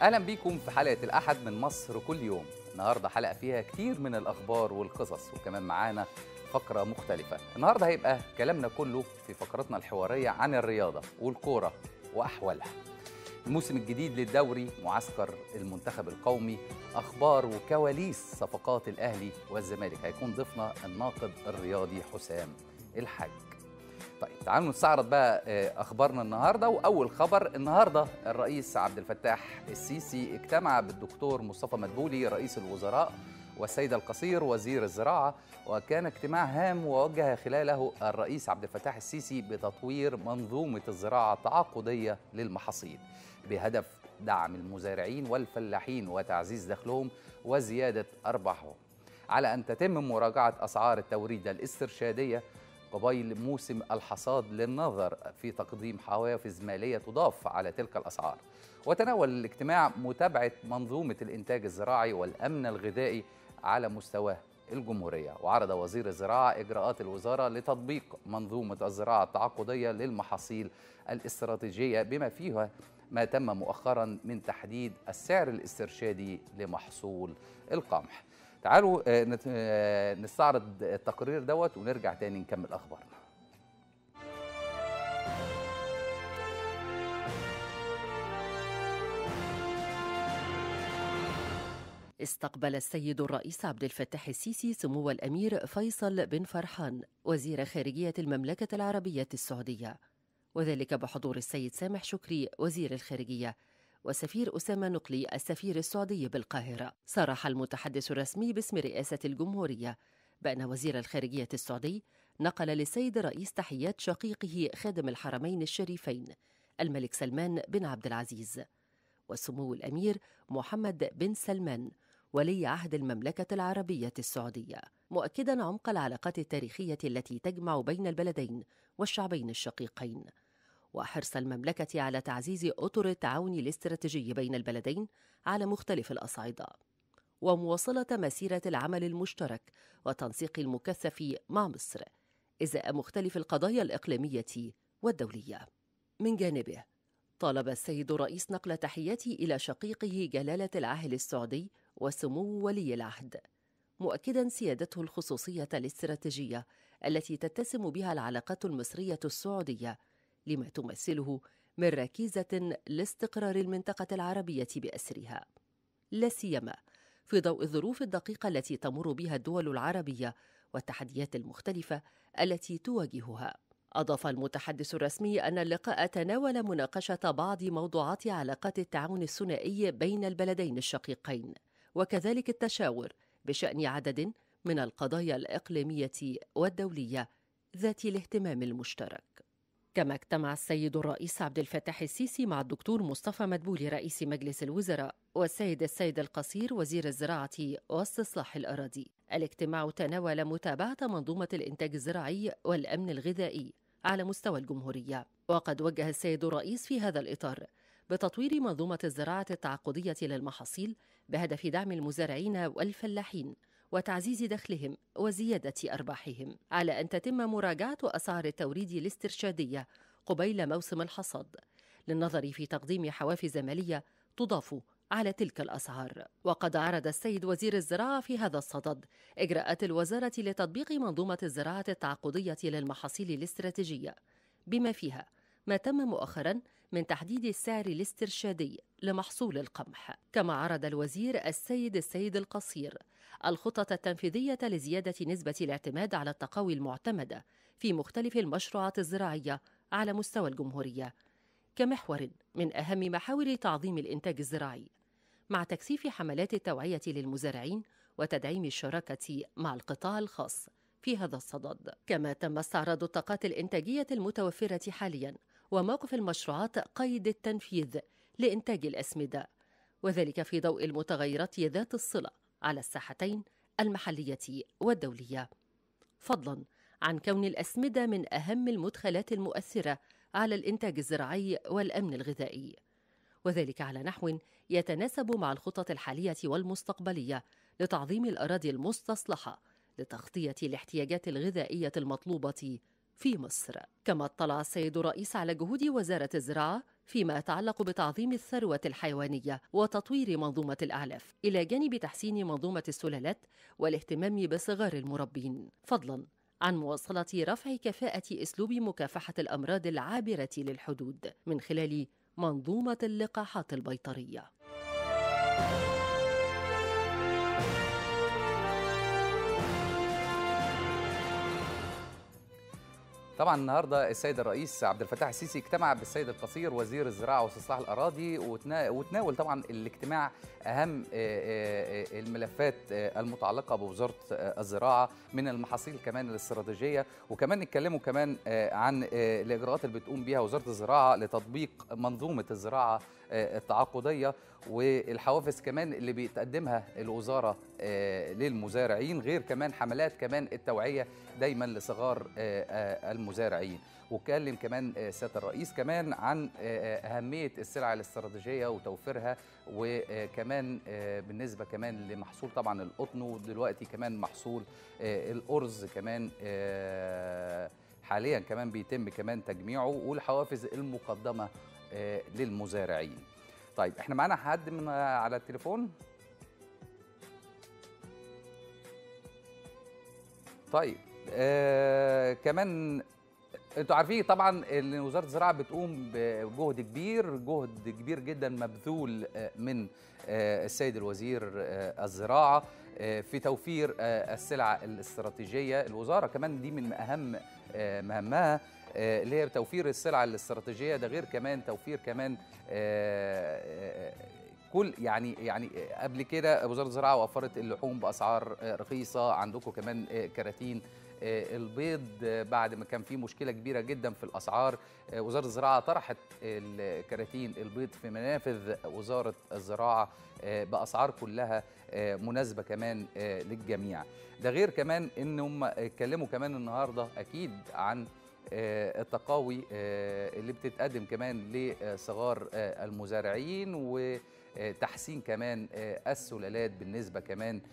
اهلا بيكم في حلقه الاحد من مصر كل يوم النهارده حلقه فيها كتير من الاخبار والقصص وكمان معانا فقره مختلفه النهارده هيبقى كلامنا كله في فقرتنا الحواريه عن الرياضه والكوره واحوالها الموسم الجديد للدوري معسكر المنتخب القومي اخبار وكواليس صفقات الاهلي والزمالك هيكون ضيفنا الناقد الرياضي حسام الحاج طيب تعالوا نستعرض بقى آه، اخبارنا النهارده واول خبر النهارده الرئيس عبد الفتاح السيسي اجتمع بالدكتور مصطفى مدبولي رئيس الوزراء والسيد القصير وزير الزراعه وكان اجتماع هام ووجه خلاله الرئيس عبد الفتاح السيسي بتطوير منظومه الزراعه التعاقديه للمحاصيل بهدف دعم المزارعين والفلاحين وتعزيز دخلهم وزياده ارباحهم على ان تتم مراجعه اسعار التوريد الاسترشاديه قبيل موسم الحصاد للنظر في تقديم حوافز ماليه تضاف على تلك الاسعار. وتناول الاجتماع متابعه منظومه الانتاج الزراعي والامن الغذائي على مستوى الجمهوريه، وعرض وزير الزراعه اجراءات الوزاره لتطبيق منظومه الزراعه التعاقديه للمحاصيل الاستراتيجيه بما فيها ما تم مؤخرا من تحديد السعر الاسترشادي لمحصول القمح. تعالوا آه، نت- آه، نستعرض التقرير دوت ونرجع تاني نكمل اخبارنا استقبل السيد الرئيس عبد الفتاح السيسي سمو الامير فيصل بن فرحان وزير خارجيه المملكه العربيه السعوديه وذلك بحضور السيد سامح شكري وزير الخارجيه وسفير اسامه نقلي السفير السعودي بالقاهره صرح المتحدث الرسمي باسم رئاسه الجمهوريه بان وزير الخارجيه السعودي نقل للسيد الرئيس تحيات شقيقه خادم الحرمين الشريفين الملك سلمان بن عبد العزيز وسمو الامير محمد بن سلمان ولي عهد المملكة العربية السعودية، مؤكدا عمق العلاقات التاريخية التي تجمع بين البلدين والشعبين الشقيقين، وحرص المملكة على تعزيز أطر التعاون الاستراتيجي بين البلدين على مختلف الأصعدة، ومواصلة مسيرة العمل المشترك والتنسيق المكثف مع مصر إزاء مختلف القضايا الإقليمية والدولية. من جانبه، طالب السيد الرئيس نقل تحياتي إلى شقيقه جلالة العاهل السعودي وسمو ولي العهد مؤكدا سيادته الخصوصيه الاستراتيجيه التي تتسم بها العلاقات المصريه السعوديه لما تمثله من ركيزه لاستقرار المنطقه العربيه باسرها لا سيما في ضوء الظروف الدقيقه التي تمر بها الدول العربيه والتحديات المختلفه التي تواجهها أضاف المتحدث الرسمي أن اللقاء تناول مناقشة بعض موضوعات علاقات التعاون الثنائي بين البلدين الشقيقين وكذلك التشاور بشأن عدد من القضايا الإقليمية والدولية ذات الاهتمام المشترك. كما اجتمع السيد الرئيس عبد الفتاح السيسي مع الدكتور مصطفى مدبولي رئيس مجلس الوزراء والسيد السيد القصير وزير الزراعة واستصلاح الأراضي. الاجتماع تناول متابعة منظومة الإنتاج الزراعي والأمن الغذائي على مستوى الجمهورية. وقد وجه السيد الرئيس في هذا الإطار بتطوير منظومة الزراعة التعاقدية للمحاصيل بهدف دعم المزارعين والفلاحين وتعزيز دخلهم وزيادة أرباحهم على أن تتم مراجعة أسعار التوريد الاسترشادية قبيل موسم الحصاد للنظر في تقديم حوافز مالية تضاف على تلك الأسعار وقد عرض السيد وزير الزراعة في هذا الصدد إجراءات الوزارة لتطبيق منظومة الزراعة التعاقدية للمحاصيل الاستراتيجية بما فيها ما تم مؤخرا من تحديد السعر الاسترشادي لمحصول القمح كما عرض الوزير السيد السيد القصير الخطط التنفيذية لزيادة نسبة الاعتماد على التقاوي المعتمدة في مختلف المشروعات الزراعية على مستوى الجمهورية كمحور من أهم محاور تعظيم الإنتاج الزراعي مع تكثيف حملات التوعية للمزارعين وتدعيم الشراكة مع القطاع الخاص في هذا الصدد كما تم استعراض الطاقات الإنتاجية المتوفرة حالياً وموقف المشروعات قيد التنفيذ لإنتاج الأسمدة وذلك في ضوء المتغيرات ذات الصلة على الساحتين المحلية والدولية فضلاً عن كون الأسمدة من أهم المدخلات المؤثرة على الإنتاج الزراعي والأمن الغذائي وذلك على نحو يتناسب مع الخطط الحالية والمستقبلية لتعظيم الأراضي المستصلحة لتغطية الاحتياجات الغذائية المطلوبة في مصر كما اطلع السيد الرئيس على جهود وزارة الزراعة فيما يتعلق بتعظيم الثروة الحيوانية وتطوير منظومة الأعلاف إلى جانب تحسين منظومة السلالات والاهتمام بصغار المربين فضلا عن مواصلة رفع كفاءة أسلوب مكافحة الأمراض العابرة للحدود من خلال منظومة اللقاحات البيطرية طبعا النهارده السيد الرئيس عبد الفتاح السيسي اجتمع بالسيد القصير وزير الزراعه واستصلاح الاراضي وتنا- وتناول طبعا الاجتماع اهم آه، آه، الملفات آه، المتعلقه بوزاره آه، الزراعه من المحاصيل كمان الاستراتيجيه وكمان اتكلموا كمان آه، عن آه، الاجراءات اللي بتقوم بيها وزاره الزراعه لتطبيق منظومه الزراعه آه، التعاقديه والحوافز كمان اللي بتقدمها الوزاره آه، للمزارعين غير كمان حملات كمان التوعيه دايما لصغار آه، آه، المزارعين واتكلم كمان آه، سياده الرئيس كمان عن آه، آه، اهميه السلع الاستراتيجيه وتوفيرها وكمان آه، بالنسبه كمان لمحصول طبعا القطن ودلوقتي كمان محصول آه، الارز كمان آه، حاليا كمان بيتم كمان تجميعه والحوافز المقدمه آه، للمزارعين طيب احنا معانا حد من على التليفون طيب آه كمان انتوا عارفين طبعا ان وزاره الزراعه بتقوم بجهد كبير جهد كبير جدا مبذول آه، من آه، السيد الوزير آه، الزراعه آه، في توفير آه، السلع الاستراتيجيه الوزاره كمان دي من اهم آه، مهامها آه، اللي هي توفير السلع الاستراتيجيه ده غير كمان توفير كمان آه، آه، كل يعني يعني قبل كده وزاره الزراعه وفرت اللحوم باسعار آه، رخيصه عندكم كمان آه، كراتين آه، البيض آه، بعد ما كان في مشكله كبيره جدا في الاسعار آه، وزاره الزراعه طرحت الكراتين البيض في منافذ وزاره الزراعه آه، باسعار كلها آه، مناسبه كمان آه، للجميع ده غير كمان ان هم اتكلموا كمان النهارده اكيد عن آه، التقاوي آه، اللي بتتقدم كمان لصغار آه، المزارعين وتحسين كمان آه، السلالات بالنسبه كمان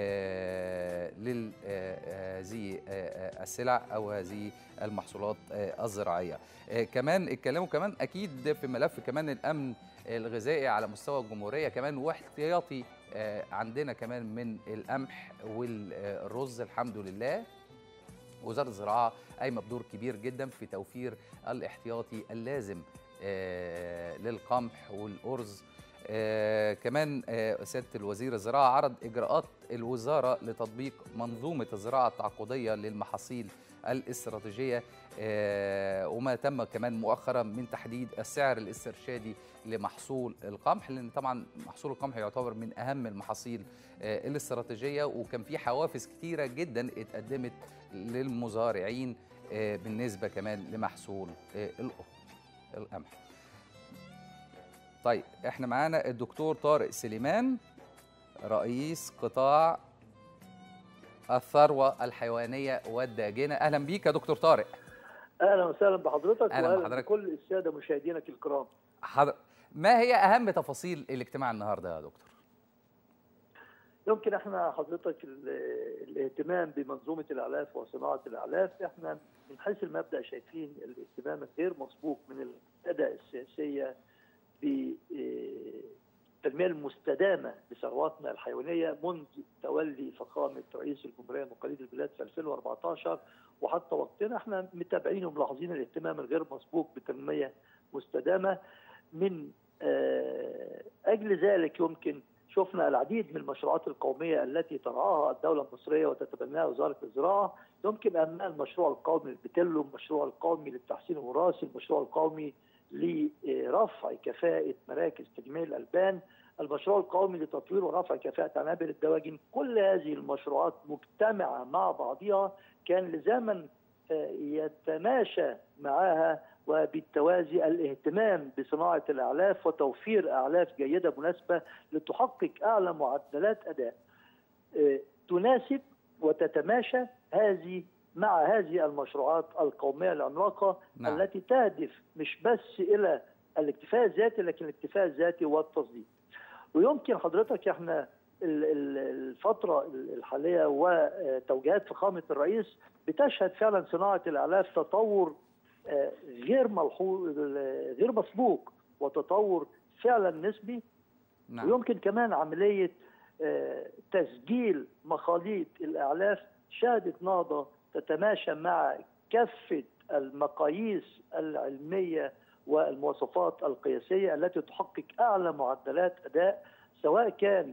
لهذه السلع او هذه المحصولات آه، الزراعيه آه، كمان اتكلموا كمان اكيد في ملف كمان الامن الغذائي على مستوى الجمهوريه كمان واحتياطي آه، عندنا كمان من القمح والرز الحمد لله وزاره الزراعه قايمه بدور كبير جدا في توفير الاحتياطي اللازم آه، للقمح والارز آه، كمان آه، سياده الوزير الزراعه عرض اجراءات الوزاره لتطبيق منظومه الزراعه التعاقديه للمحاصيل الاستراتيجيه آه، وما تم كمان مؤخرا من تحديد السعر الاسترشادي لمحصول القمح لان طبعا محصول القمح يعتبر من اهم المحاصيل آه، الاستراتيجيه وكان في حوافز كتيره جدا اتقدمت للمزارعين آه، بالنسبه كمان لمحصول آه، القمح- القمح. طيب احنا معانا الدكتور طارق سليمان رئيس قطاع الثروه الحيوانيه والداجنه اهلا بيك يا دكتور طارق اهلا وسهلا بحضرتك أهلا واهلا بحضرتك. بكل الساده مشاهدينك الكرام حضر... ما هي اهم تفاصيل الاجتماع النهارده يا دكتور يمكن احنا حضرتك ال- الاهتمام بمنظومه الاعلاف وصناعه الاعلاف احنا من حيث المبدا شايفين الاهتمام الغير مسبوق من القياده السياسيه بالتنميه المستدامه لثرواتنا الحيوانيه منذ تولي فخامه رئيس الجمهوريه من قليل البلاد في 2014 وحتى وقتنا احنا متابعين وملاحظين الاهتمام الغير مسبوق بتنميه مستدامه من آه، اجل ذلك يمكن شفنا العديد من المشروعات القوميه التي ترعاها الدوله المصريه وتتبناها وزاره الزراعه يمكن امام المشروع القومي للبتلو، المشروع القومي للتحسين الوراثي، المشروع القومي لرفع كفاءه مراكز تجميع الالبان، المشروع القومي لتطوير ورفع كفاءه عنابر الدواجن، كل هذه المشروعات مجتمعه مع بعضها كان لزاما آه، يتماشى معها وبالتوازي الاهتمام بصناعه الاعلاف وتوفير اعلاف جيده مناسبه لتحقق اعلى معدلات اداء آه، تناسب وتتماشى هذه مع هذه المشروعات القوميه العملاقه نعم. نعم. التي تهدف مش بس الى الاكتفاء الذاتي لكن الاكتفاء الذاتي والتصدير. ويمكن حضرتك احنا الفتره الحاليه وتوجيهات فخامه الرئيس بتشهد فعلا صناعه الاعلاف تطور غير ملحوظ غير مسبوق وتطور فعلا نسبي نعم. ويمكن كمان عمليه تسجيل مخاليط الاعلاف شهدت نهضه تتماشى مع كافه المقاييس العلميه والمواصفات القياسيه التي تحقق اعلى معدلات اداء سواء كان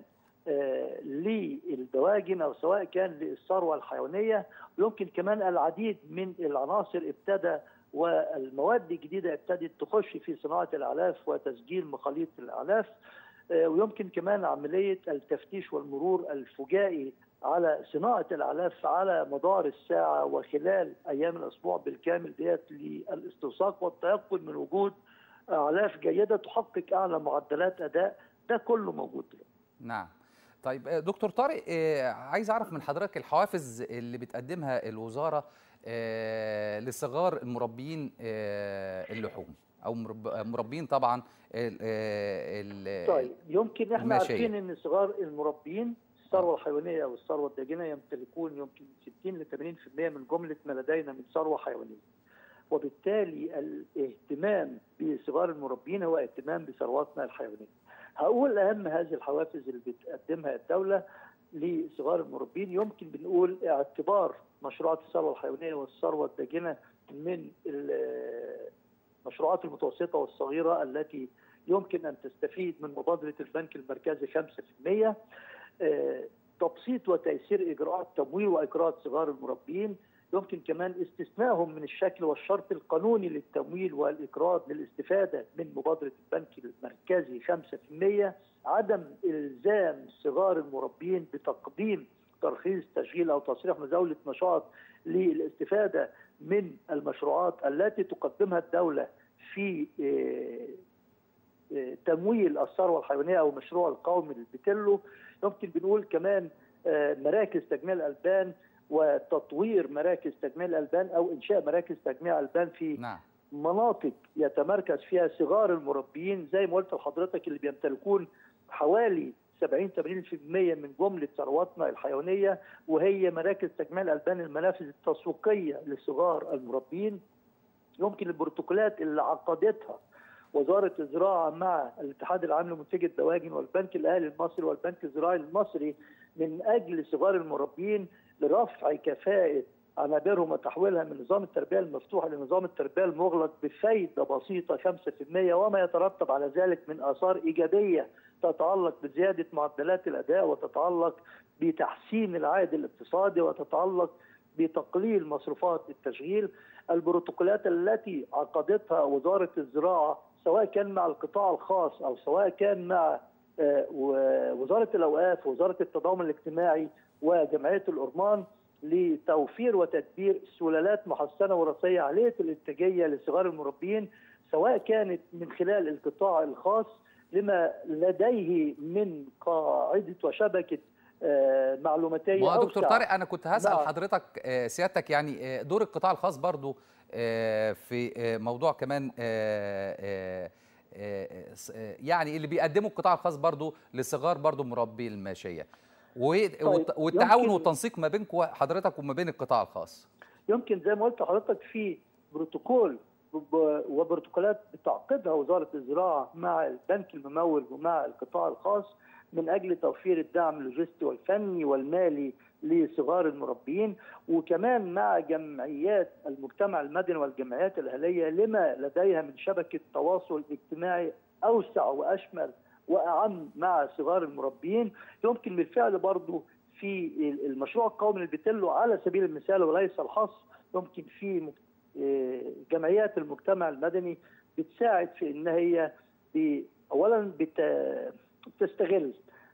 للدواجن او سواء كان للثروه الحيوانيه ويمكن كمان العديد من العناصر ابتدى والمواد الجديده ابتدت تخش في صناعه الاعلاف وتسجيل مخاليط الاعلاف ويمكن كمان عمليه التفتيش والمرور الفجائي على صناعه الاعلاف على مدار الساعه وخلال ايام الاسبوع بالكامل ديت للاستوثاق والتيقن من وجود اعلاف جيده تحقق اعلى معدلات اداء ده كله موجود دلوقتي. نعم. طيب دكتور طارق عايز اعرف من حضرتك الحوافز اللي بتقدمها الوزاره لصغار المربيين اللحوم او مربين طبعا ال طيب يمكن احنا عارفين ان صغار المربين الثروه الحيوانيه او الثروه الداجنه يمتلكون يمكن 60 ل 80% من جمله ما لدينا من ثروه حيوانيه وبالتالي الاهتمام بصغار المربين هو اهتمام بثرواتنا الحيوانيه هقول اهم هذه الحوافز اللي بتقدمها الدوله لصغار المربين يمكن بنقول اعتبار مشروعات الثروه الحيوانيه والثروه الداجنه من المشروعات المتوسطه والصغيره التي يمكن ان تستفيد من مبادره البنك المركزي 5% تبسيط وتيسير اجراءات تمويل واقراض صغار المربين يمكن كمان استثنائهم من الشكل والشرط القانوني للتمويل والاقراض للاستفاده من مبادره البنك المركزي 5% عدم الزام صغار المربين بتقديم ترخيص تشغيل او تصريح مزاوله نشاط للاستفاده من المشروعات التي تقدمها الدوله في تمويل الثروه الحيوانيه او مشروع القومي للبتلو يمكن بنقول كمان مراكز تجميع الالبان وتطوير مراكز تجميع الالبان او انشاء مراكز تجميع البان في نعم. مناطق يتمركز فيها صغار المربيين زي ما قلت لحضرتك اللي بيمتلكون حوالي 70 80% من جمله ثرواتنا الحيوانيه وهي مراكز تجميع الالبان المنافذ التسويقيه لصغار المربين يمكن البروتوكولات اللي عقدتها وزاره الزراعه مع الاتحاد العام لمنتجي الدواجن والبنك الاهلي المصري والبنك الزراعي المصري من اجل صغار المربين لرفع كفاءه عنابرهم وتحويلها من نظام التربيه المفتوحه لنظام التربيه المغلق بفايده بسيطه 5% وما يترتب على ذلك من اثار ايجابيه تتعلق بزياده معدلات الاداء وتتعلق بتحسين العائد الاقتصادي وتتعلق بتقليل مصروفات التشغيل البروتوكولات التي عقدتها وزاره الزراعه سواء كان مع القطاع الخاص او سواء كان مع وزاره الاوقاف ووزاره التضامن الاجتماعي وجمعيه الأرمان لتوفير وتدبير سلالات محسنه وراثيه عاليه الانتاجيه لصغار المربين سواء كانت من خلال القطاع الخاص لما لديه من قاعده وشبكه معلوماتيه ما دكتور طارق انا كنت هسال نعم. حضرتك سيادتك يعني دور القطاع الخاص برضو في موضوع كمان يعني اللي بيقدمه القطاع الخاص برضو لصغار برضو مربي الماشيه والتعاون والتنسيق ما بينكم حضرتك وما بين القطاع الخاص يمكن زي ما قلت لحضرتك في بروتوكول وبروتوكولات بتعقدها وزاره الزراعه مع البنك الممول ومع القطاع الخاص من اجل توفير الدعم اللوجستي والفني والمالي لصغار المربين وكمان مع جمعيات المجتمع المدني والجمعيات الاهليه لما لديها من شبكه تواصل اجتماعي اوسع واشمل واعم مع صغار المربين يمكن بالفعل برضه في المشروع القومي للبتلو على سبيل المثال وليس الحصر يمكن في جمعيات المجتمع المدني بتساعد في ان هي اولا بتستغل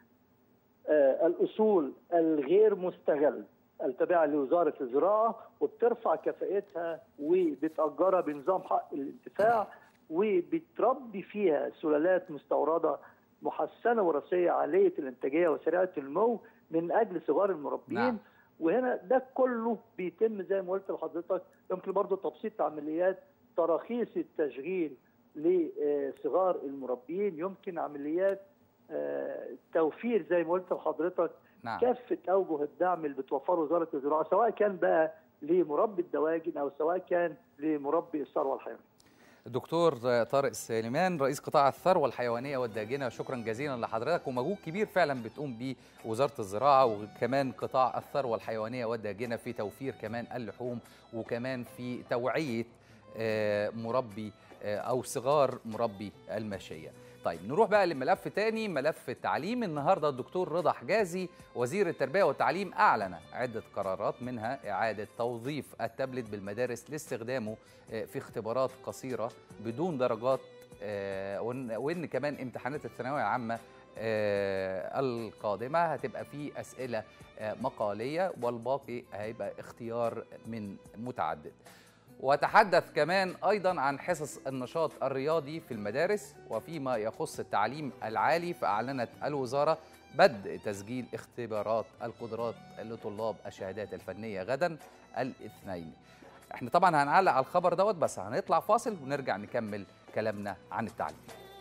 الاصول الغير مستغل التابعه لوزاره الزراعه وبترفع كفاءتها وبتاجرها بنظام حق الانتفاع وبتربي فيها سلالات مستورده محسنه وراثيه عاليه الانتاجيه وسريعه النمو من اجل صغار المربين نعم. وهنا ده كله بيتم زي ما قلت لحضرتك يمكن برضه تبسيط عمليات تراخيص التشغيل لصغار المربين يمكن عمليات آه، توفير زي ما قلت لحضرتك نعم كافه اوجه الدعم اللي بتوفره وزاره الزراعه سواء كان بقى لمربي الدواجن او سواء كان لمربي الثروه الحيوانيه. دكتور طارق سليمان رئيس قطاع الثروه الحيوانيه والداجنه شكرا جزيلا لحضرتك ومجهود كبير فعلا بتقوم به وزاره الزراعه وكمان قطاع الثروه الحيوانيه والداجنه في توفير كمان اللحوم وكمان في توعيه آه، مربي آه، او صغار مربي الماشيه. طيب نروح بقى لملف تاني ملف التعليم النهارده الدكتور رضا حجازي وزير التربيه والتعليم اعلن عده قرارات منها اعاده توظيف التابلت بالمدارس لاستخدامه آه، في اختبارات قصيره بدون درجات آه، وإن- وان كمان امتحانات الثانويه العامه آه، القادمه هتبقى في اسئله آه، مقاليه والباقي هيبقى اختيار من متعدد وتحدث كمان ايضا عن حصص النشاط الرياضي في المدارس وفيما يخص التعليم العالي فاعلنت الوزاره بدء تسجيل اختبارات القدرات لطلاب الشهادات الفنيه غدا الاثنين احنا طبعا هنعلق على الخبر دوت بس هنطلع فاصل ونرجع نكمل كلامنا عن التعليم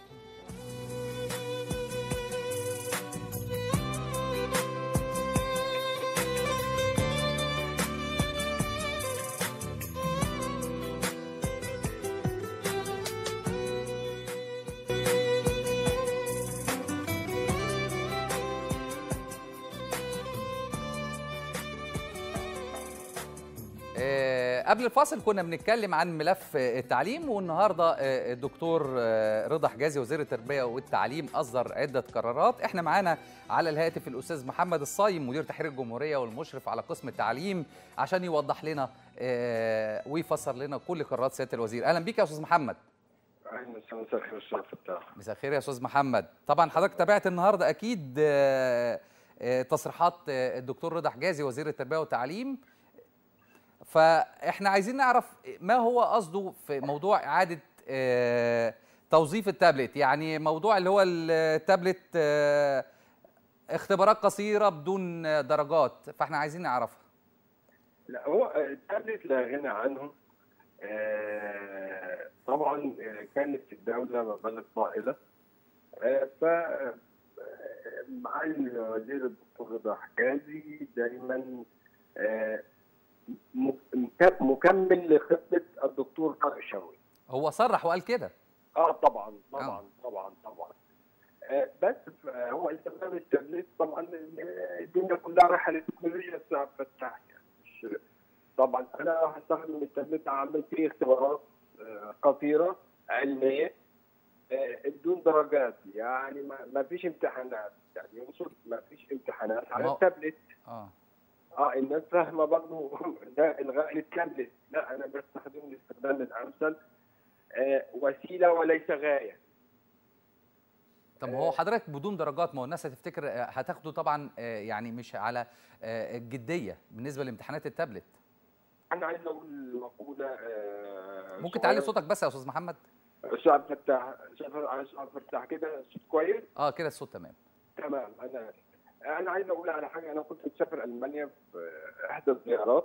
آه، قبل الفاصل كنا بنتكلم عن ملف آه، التعليم والنهارده آه، الدكتور آه، رضا حجازي وزير التربيه والتعليم اصدر عده قرارات احنا معانا على الهاتف الاستاذ محمد الصايم مدير تحرير الجمهوريه والمشرف على قسم التعليم عشان يوضح لنا آه، ويفسر لنا كل قرارات سياده الوزير اهلا بيك يا استاذ محمد اهلا وسهلا مساء الخير استاذ فتاح مساء الخير يا استاذ محمد طبعا حضرتك تابعت النهارده اكيد آه، آه، تصريحات آه، الدكتور رضا حجازي وزير التربيه والتعليم فاحنا عايزين نعرف ما هو قصده في موضوع اعاده آه، توظيف التابلت يعني موضوع اللي هو التابلت آه، اختبارات قصيره بدون آه، درجات فاحنا عايزين نعرفها لا هو التابلت لا غنى عنه آه، طبعا آه، كانت الدوله مبالغ طائله آه، ف آه، معالي وزير الدكتور رضا حجازي دايما آه، مك- مكمل لخطه الدكتور طارق شوقي هو صرح وقال كده اه طبعا طبعا آه. طبعا طبعا آه بس ف- هو استخدام التابلت طبعا الدنيا كلها رايحه للتكنولوجيا الساعه فتاح يعني مش طبعا انا هستخدم التابلت اعمل فيه اختبارات آه، قصيره علميه آه، بدون درجات يعني ما ما فيش امتحانات يعني يقصد ما فيش امتحانات على ما- التابلت اه اه الناس فاهمه برضه ده الغاء للتابلت لا انا بستخدم الاستخدام الامثل آه وسيله وليس غايه طب ما هو حضرتك بدون درجات ما هو الناس هتفتكر آه، هتاخده طبعا آه، يعني مش على آه، الجديه بالنسبه لامتحانات التابلت انا عايز اقول مقوله آه ممكن تعلي صوتك بس يا استاذ محمد استاذ فتاح استاذ فتاح كده صوت كويس اه كده الصوت تمام تمام انا انا عايز اقول على حاجه انا كنت مسافر المانيا في احدى الزيارات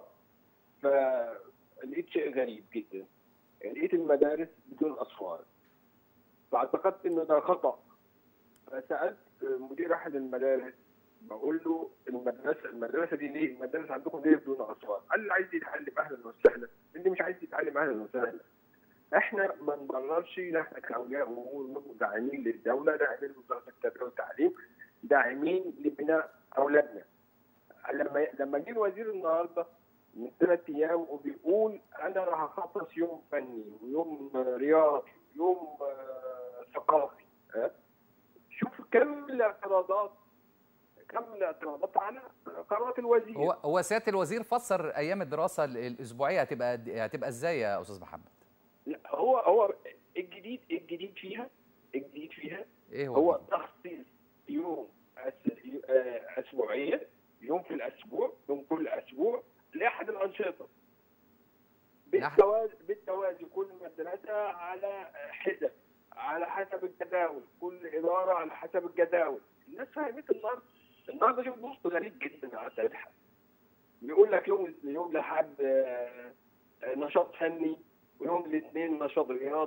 فلقيت شيء غريب جدا لقيت المدارس بدون اصوات فاعتقدت انه ده خطا فسالت مدير احد المدارس بقول له المدرسه المدرسه دي ليه؟ المدرسه عندكم ليه بدون اصوات؟ قال لي عايز يتعلم اهلا وسهلا، اللي مش عايز يتعلم اهلا وسهلا. احنا ما نبررش نحن كاولياء امور داعمين للدوله، داعمين لوزاره التربيه والتعليم، داعمين لبناء اولادنا. لما لما جه الوزير النهارده من ثلاث ايام وبيقول انا راح اخصص يوم فني ويوم رياضي ويوم آه، ثقافي ها؟ شوف كم الاعتراضات كم الاعتراضات على قرارات الوزير هو هو سياده الوزير فسر ايام الدراسه ال- الاسبوعيه هتبقى قد- هتبقى ازاي يا استاذ محمد لا هو هو الجديد الجديد فيها الجديد فيها ايه هو هو الجديد؟ تخصيص يوم أس- آه، اسبوعيه يوم في الاسبوع يوم كل اسبوع لاحد الانشطه بالتوازي بالتوازي كل مدرسه على حزب على حسب الجداول كل اداره على حسب الجداول الناس فهمت النهارده النهارده شوف بوست غريب جدا على تضحك بيقول لك يوم يوم الاحد آه، آه، نشاط فني ويوم الاثنين نشاط رياضي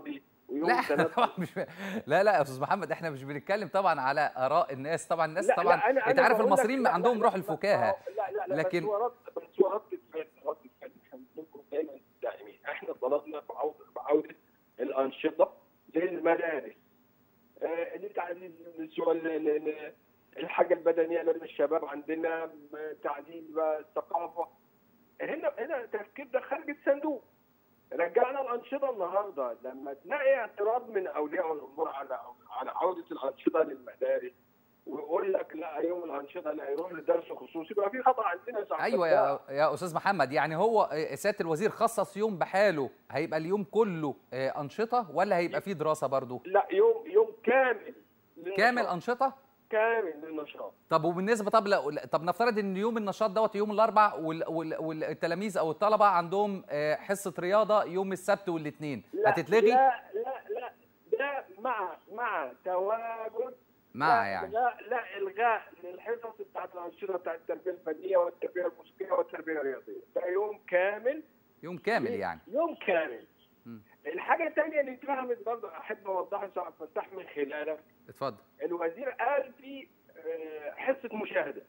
ويوم لا احنا التنفس طبعا مش لا لا يا استاذ محمد احنا مش بنتكلم طبعا على اراء الناس طبعا الناس لا طبعا لا أنا انت أنا عارف بقول لك المصريين لا عندهم لا روح لا الفكاهه لا لا لا لكن- بس هو رد بس هو رد الفعل رد الفعل احنا بنكون دايما داعمين احنا طلبنا بعودة بعودة الأنشطة للمدارس آه، لتعزيز السؤال ال- ال- الحاجة البدنية للشباب عندنا م- تعزيز بقى الثقافة هنا هنا التفكير ده خارج الصندوق رجعنا الأنشطة النهاردة لما تلاقي اعتراض من أولياء الأمور على على عودة الأنشطة للمدارس ويقول لك لا يوم الأنشطة لا يروح لدرس خصوصي يبقى في خطأ عندنا صح ايوه يا يا استاذ محمد يعني هو سياده الوزير خصص يوم بحاله هيبقى اليوم كله آه، انشطه ولا هيبقى فيه دراسه برضو لا يوم يوم كامل للنشاط. كامل انشطه كامل للنشاط طب وبالنسبه طب لا طب نفترض ان يوم النشاط دوت يوم الاربع وال- وال- والتلاميذ او الطلبه عندهم آه، حصه رياضه يوم السبت والاثنين لا هتتلغي لا لا لا ده مع مع تواجد مع لا يعني لا لا الغاء للحصص بتاعت الانشطه بتاعت التربيه الفنيه والتربيه الموسيقيه والتربيه الرياضيه ده يوم كامل يوم كامل يعني يوم كامل مم. الحاجه الثانيه اللي اتفهمت برضه احب اوضحها يا استاذ فتاح من خلالك اتفضل الوزير قال في آه، حصه مشاهده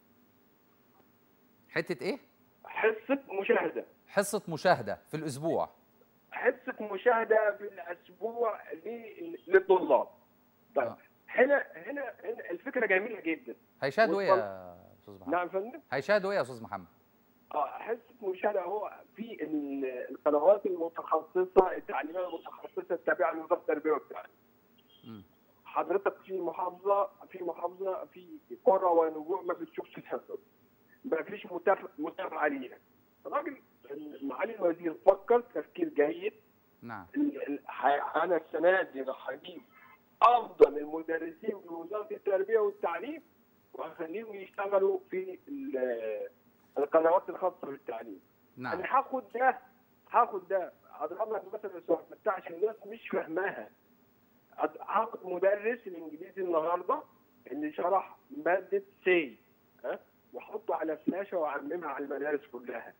حته ايه حصه مشاهده حصه مشاهده في الاسبوع حصه مشاهده في الاسبوع ل- للطلاب طيب آه. هنا هنا هنا الفكره جميله جدا هيشاهدوا ايه يا استاذ محمد نعم يا فندم هيشاهدوا ايه يا استاذ محمد اه حصه مشاهده هو في ال- القنوات المتخصصه التعليميه المتخصصه التابعه لوزاره التربيه والتعليم مم. حضرتك في محافظه في محافظه في قرى ونجوع ما بتشوفش الحصص ما فيش متابعه متابعه ليها الراجل معالي الوزير فكر تفكير جيد نعم ال- ال- ح- انا السنه دي راح اجيب افضل المدرسين في وزاره التربيه والتعليم وهخليهم يشتغلوا في ال- القنوات الخاصه بالتعليم نعم انا هاخد ده هاخد ده اضرب لك مثلا سؤال بتاع عشان الناس مش فاهماها أد- هاخد مدرس الانجليزي النهارده اللي شرح ماده سي ها واحطه على فلاشه واعممها على المدارس كلها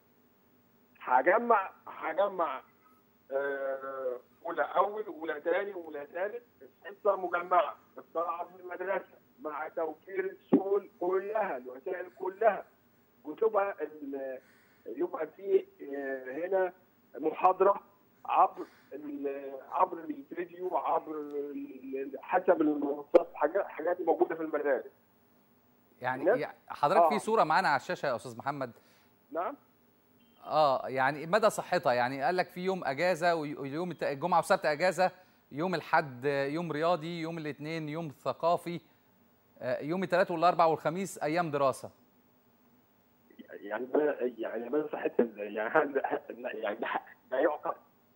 هجمع هجمع آه، اولى اول واولى ثاني واولى ثالث حصه مجمعه الطلعه في المدرسه مع توفير السبل كلها الوسائل كلها وتبقى ال- يبقى في آه، هنا محاضره عبر ال- عبر الفيديو عبر ال- حسب المنصات حاجات حاجات موجوده في المدارس يعني نعم. يعني حضرتك في آه. صوره معانا على الشاشه يا استاذ محمد نعم اه يعني مدى صحتها يعني قال لك في يوم اجازه ويوم الت- الجمعه والسبت اجازه يوم الاحد يوم رياضي يوم الاثنين يوم ثقافي آه، يوم الثلاث والاربع والخميس ايام دراسه يعني ما يعني ما صحت يعني هذا يعني ده ده يعقل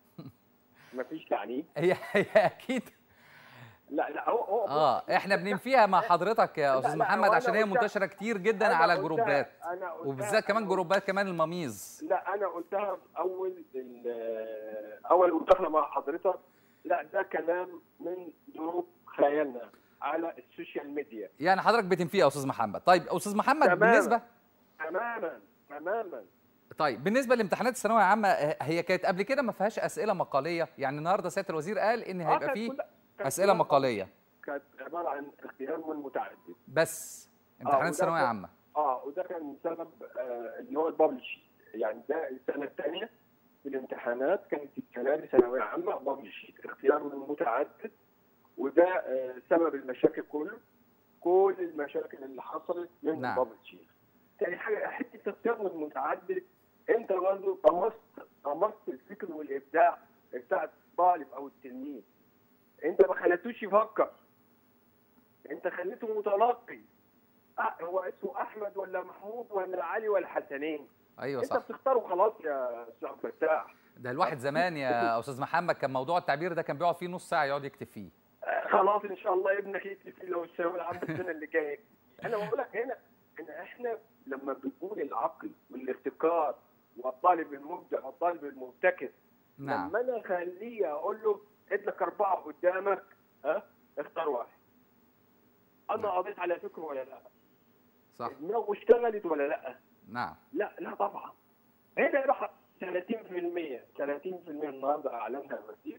ما فيش تعليم هي هي اكيد لا لا هو هو اه احنا بننفيها مع حضرتك يا لا، استاذ لا، محمد هو عشان أنا هي قلتها- منتشره كتير جدا أنا على قلتها- الجروبات أنا قلتها- وبالذات كمان أنا جروبات كمان المميز لا انا قلتها في اول ال- اول مداخله مع حضرتك لا ده كلام من ظروف خيالنا على السوشيال ميديا يعني حضرتك بتنفيها يا استاذ محمد طيب استاذ محمد تماماً. بالنسبه تماما تماما طيب بالنسبه لامتحانات الثانويه العامه آه، هي كانت قبل كده ما فيهاش اسئله مقاليه يعني النهارده سياده الوزير قال ان آه، هيبقى كانت فيه كلها- كانت اسئله كلها مقاليه كانت عباره عن اختيار من متعدد بس امتحانات وده الثانويه كان- العامه اه وده كان سبب آه اللي هو الببلش يعني ده السنه الثانيه في الامتحانات كانت السنه دي ثانويه عامه ببلش اختيار من متعدد وده آه سبب المشاكل كله كل المشاكل اللي حصلت من نعم. الببلش تاني حاجه حته اختيار من متعدد انت برضه طمست طمست الفكر والابداع بتاع الطالب او التلميذ انت ما خليتوش يفكر انت خليته متلقي أه هو اسمه احمد ولا محمود ولا علي ولا حسنين ايوه انت صح بتختاره خلاص يا استاذ فتاح ده الواحد زمان يا استاذ محمد كان موضوع التعبير ده كان بيقعد فيه نص ساعه يقعد يكتب فيه آه، خلاص ان شاء الله ابنك يكتب فيه لو الثانويه العامه السنه اللي جايه انا بقول لك هنا ان احنا لما بنقول العقل والابتكار والطالب المبدع والطالب المبتكر نعم لما انا اخليه اقول له ادلك اربعه قدامك ها اختار واحد انا نعم. قضيت على فكره ولا لا صح دماغه اشتغلت ولا لا نعم لا لا طبعا هنا راح 30% 30% النهارده اعلنها الوزير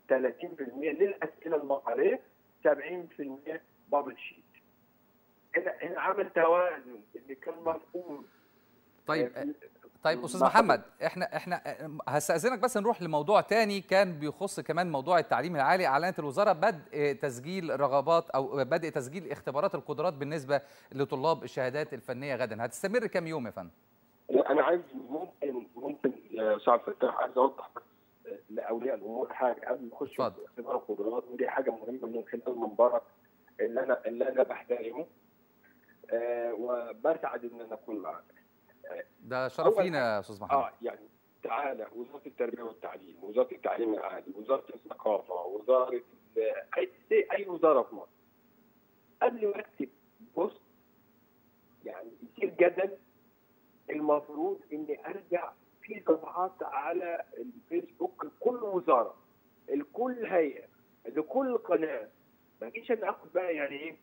30% للاسئله المقاليه 70% بابل شيت هنا هنا عمل توازن اللي كان مفقود طيب طيب استاذ ما محمد احنا احنا هستاذنك بس نروح لموضوع تاني كان بيخص كمان موضوع التعليم العالي اعلنت الوزاره بدء تسجيل رغبات او بدء تسجيل اختبارات القدرات بالنسبه لطلاب الشهادات الفنيه غدا هتستمر كام يوم يا فندم انا عايز ممكن ممكن يا استاذ فتاح عايز اوضح بس لاولياء الامور حاجه قبل ما اخش في اتفضل. اختبار القدرات ودي حاجه مهمه من خلال منبرك اللي انا اللي انا بحترمه آه وبسعد ان انا اكون معاك ده شرف أول لينا يا استاذ محمد اه يعني تعالى وزاره التربيه والتعليم وزاره التعليم العالي وزاره الثقافه وزاره ال- اي اي وزاره في مصر قبل ما اكتب بوست يعني يصير جدل المفروض اني ارجع في صفحات على الفيسبوك لكل وزاره لكل هيئه لكل قناه ما جيش انا اخد بقى يعني ايه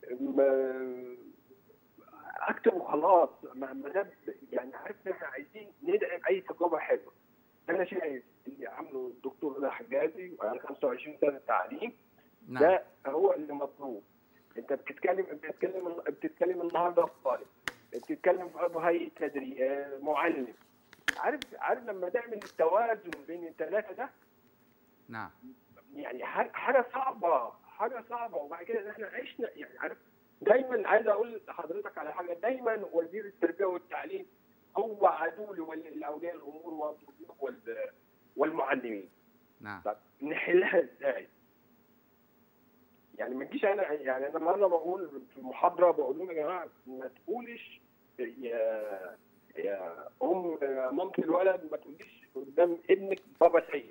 ما- اكتب وخلاص ما ما دام يعني عارف ان احنا عايزين ندعم اي تجربه حلوه انا شايف اللي عامله الدكتور رضا حجازي وعلى 25 سنه تعليم نعم ده هو اللي مطلوب انت بتتكلم بتتكلم بتتكلم النهارده في طالب بتتكلم في ابو هيئه تدريب آه، معلم عارف عارف لما تعمل التوازن بين الثلاثه ده نعم يعني ح- حاجه صعبه حاجه صعبه وبعد كده احنا عشنا يعني عارف دايما عايز اقول لحضرتك على حاجه دايما وزير التربيه والتعليم هو عدو لول- لاولياء الامور والطلاب وال- والمعلمين نعم طب نحلها ازاي؟ يعني ما تجيش انا يعني انا مره بقول في محاضره بقول لهم يا جماعه ما تقولش يا يا ام مامة الولد ما تقوليش قدام ابنك بابا سيد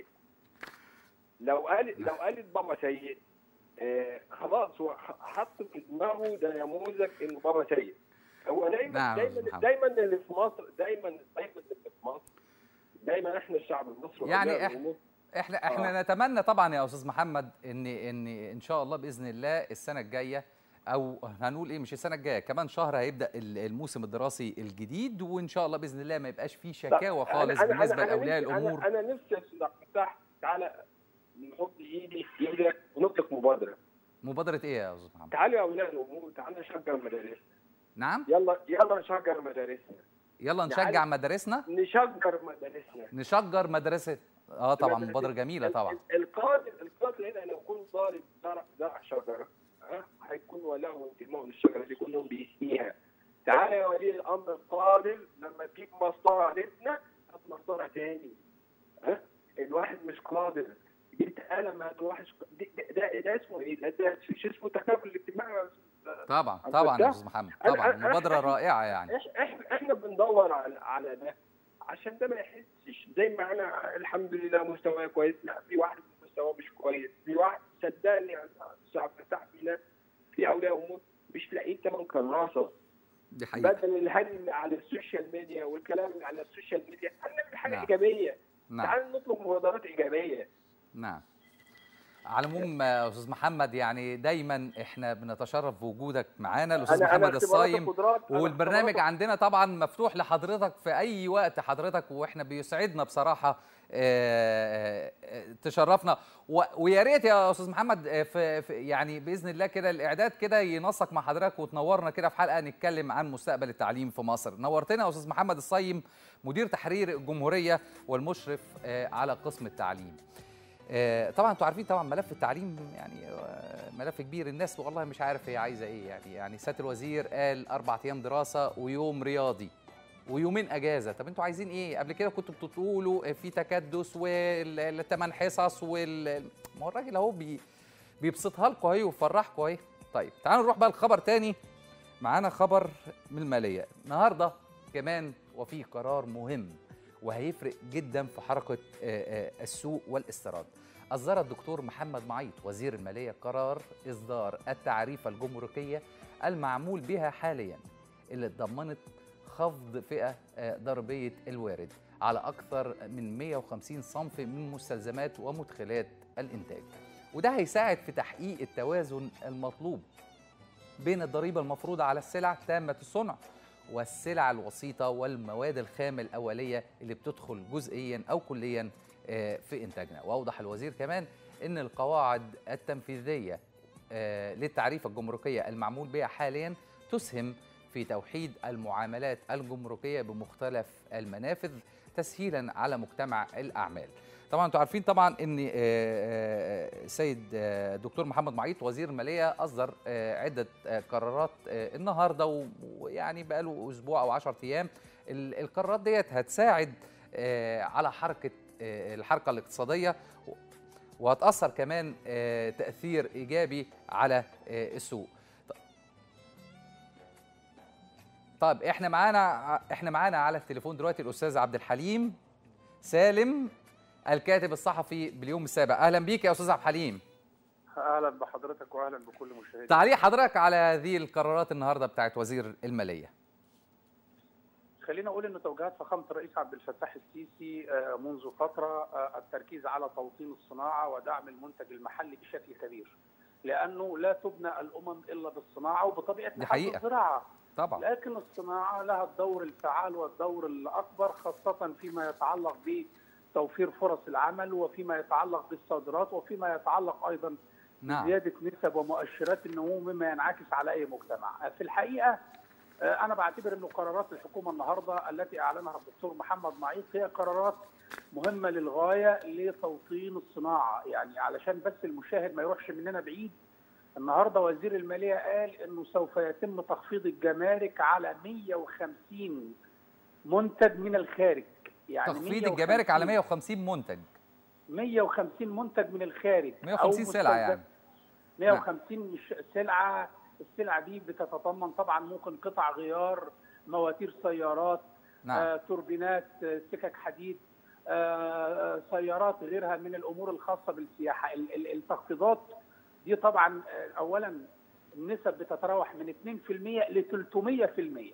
لو قالت لو قالت بابا سيد آه خلاص هو ح- حط في دماغه ده نموذج انه بابا سيد هو دايما نعم يا دايما أستاذ محمد. دايما اللي في مصر دايما دايما اللي في مصر دايما احنا الشعب المصري يعني وأولياء إح- الأمور احنا احنا نتمنى طبعا يا استاذ محمد ان ان ان شاء الله باذن الله السنه الجايه او هنقول ايه مش السنه الجايه كمان شهر هيبدا ال- الموسم الدراسي الجديد وان شاء الله باذن الله ما يبقاش فيه شكاوى أنا- خالص أنا- بالنسبه أنا- أنا لاولياء نفسي- الامور انا انا نفسي يا استاذ عبد الفتاح تعالى نحط ايدي في ايدك ونطلق مبادره مبادره ايه يا استاذ محمد تعالوا يا اولياء الامور تعالوا نشجر مدارسنا نعم يلا يلا نشجر مدارسنا يلا نشجع نعم. مدارسنا نشجر مدارسنا نشجر مدرسه اه طبعا مدرسة- مبادره جميله ال- طبعا ال- القادر القادر هنا لو كل طالب زرع زرع شجره ها هيكون وله وانتماء للشجره دي كلهم بيسقيها تعالى يا ولي الامر القادر لما تجيب مسطره لابنك هات مسطره تاني ها الواحد مش قادر جبت قلم هات واحد ده, ده, ده اسمه ايه؟ ده, ده شو اسمه تكافل الاجتماعي يا أستاذ طبعا عبد طبعا يا الفتاح؟ استاذ محمد أنا- طبعا أنا- مبادره أنا- رائعه يعني إح- احنا احنا بندور على على ده عشان ده ما يحسش زي ما انا الحمد لله مستواي كويس لا في واحد مستواه مش كويس في واحد صدقني يا صعب فتح في ناس في اولياء امور مش لاقيين ثمن كراسه دي حقيقه بدل الهري اللي على السوشيال ميديا والكلام اللي على السوشيال ميديا تعال نعمل حاجه نعم. ايجابيه نعم تعال نطلب مبادرات ايجابيه نعم على العموم يا استاذ محمد يعني دايما احنا بنتشرف بوجودك معانا الاستاذ أنا- أنا محمد اختبارات الصايم القدرات- أنا والبرنامج اختبارات- عندنا طبعا مفتوح لحضرتك في اي وقت حضرتك واحنا بيسعدنا بصراحه آه، آه، تشرفنا و- ويا ريت يا استاذ محمد آه، في في- يعني باذن الله كده الاعداد كده ينسق مع حضرتك وتنورنا كده في حلقه نتكلم عن مستقبل التعليم في مصر نورتنا يا استاذ محمد الصايم مدير تحرير الجمهوريه والمشرف آه، على قسم التعليم آه، طبعا انتوا عارفين طبعا ملف التعليم يعني آه، ملف كبير الناس والله مش عارف هي عايزه ايه يعني يعني سياده الوزير قال اربع ايام دراسه ويوم رياضي ويومين اجازه طب انتوا عايزين ايه قبل كده كنتوا بتقولوا في تكدس والثمان حصص وال ما هو الراجل اهو بي بيبسطها لكم اهي ويفرحكم اهي طيب تعالوا نروح بقى لخبر تاني معانا خبر من الماليه النهارده كمان وفي قرار مهم وهيفرق جدا في حركه آه، آه، السوق والاستيراد أصدر الدكتور محمد معيط وزير المالية قرار إصدار التعريفة الجمركية المعمول بها حاليا اللي ضمنت خفض فئة آه، ضريبية الوارد على أكثر من 150 صنف من مستلزمات ومدخلات الإنتاج وده هيساعد في تحقيق التوازن المطلوب بين الضريبة المفروضة على السلع تامة الصنع والسلع الوسيطة والمواد الخام الأولية اللي بتدخل جزئيا أو كليا آه، في إنتاجنا وأوضح الوزير كمان ان القواعد التنفيذيه آه، للتعريفه الجمركيه المعمول بها حاليا تسهم في توحيد المعاملات الجمركيه بمختلف المنافذ تسهيلا على مجتمع الاعمال. طبعا انتم عارفين طبعا ان آه، آه، السيد آه، دكتور محمد معيط وزير الماليه اصدر آه، عده آه، قرارات آه، النهارده و- ويعني بقاله اسبوع او 10 ايام ال- القرارات ديت هتساعد آه، على حركه آه، الحركه الاقتصاديه و- وهتاثر كمان آه، تاثير ايجابي على آه، السوق ط- طيب احنا معانا احنا معانا على التليفون دلوقتي الاستاذ عبد الحليم سالم الكاتب الصحفي باليوم السابع اهلا بيك يا استاذ عبد الحليم اهلا بحضرتك واهلا بكل مشاهدي تعليق حضرتك على هذه القرارات النهارده بتاعت وزير الماليه خلينا اقول ان توجيهات فخامه الرئيس عبد الفتاح السيسي آه، منذ فتره آه، التركيز على توطين الصناعه ودعم المنتج المحلي بشكل كبير لانه لا تبنى الامم الا بالصناعه وبطبيعه دي الحال حقيقة. الزراعه طبعا لكن الصناعه لها الدور الفعال والدور الاكبر خاصه فيما يتعلق بتوفير فرص العمل وفيما يتعلق بالصادرات وفيما يتعلق ايضا نعم زياده نسب ومؤشرات النمو مما ينعكس على اي مجتمع. في الحقيقه آه، انا بعتبر انه قرارات الحكومه النهارده التي اعلنها الدكتور محمد معيط هي قرارات مهمه للغايه لتوطين الصناعه، يعني علشان بس المشاهد ما يروحش مننا بعيد النهارده وزير الماليه قال انه سوف يتم تخفيض الجمارك على 150 منتج من الخارج يعني تخفيض الجمارك على 150 منتج 150 منتج من الخارج أو 150 سلعه مستلزم- يعني 150 مش سلعه السلعه دي بتتضمن طبعا ممكن قطع غيار مواتير سيارات نعم آه، توربينات آه، سكك حديد آه، آه، سيارات غيرها من الامور الخاصه بالسياحه ال- ال- التخفيضات دي طبعا آه، اولا النسب بتتراوح من 2% ل 300%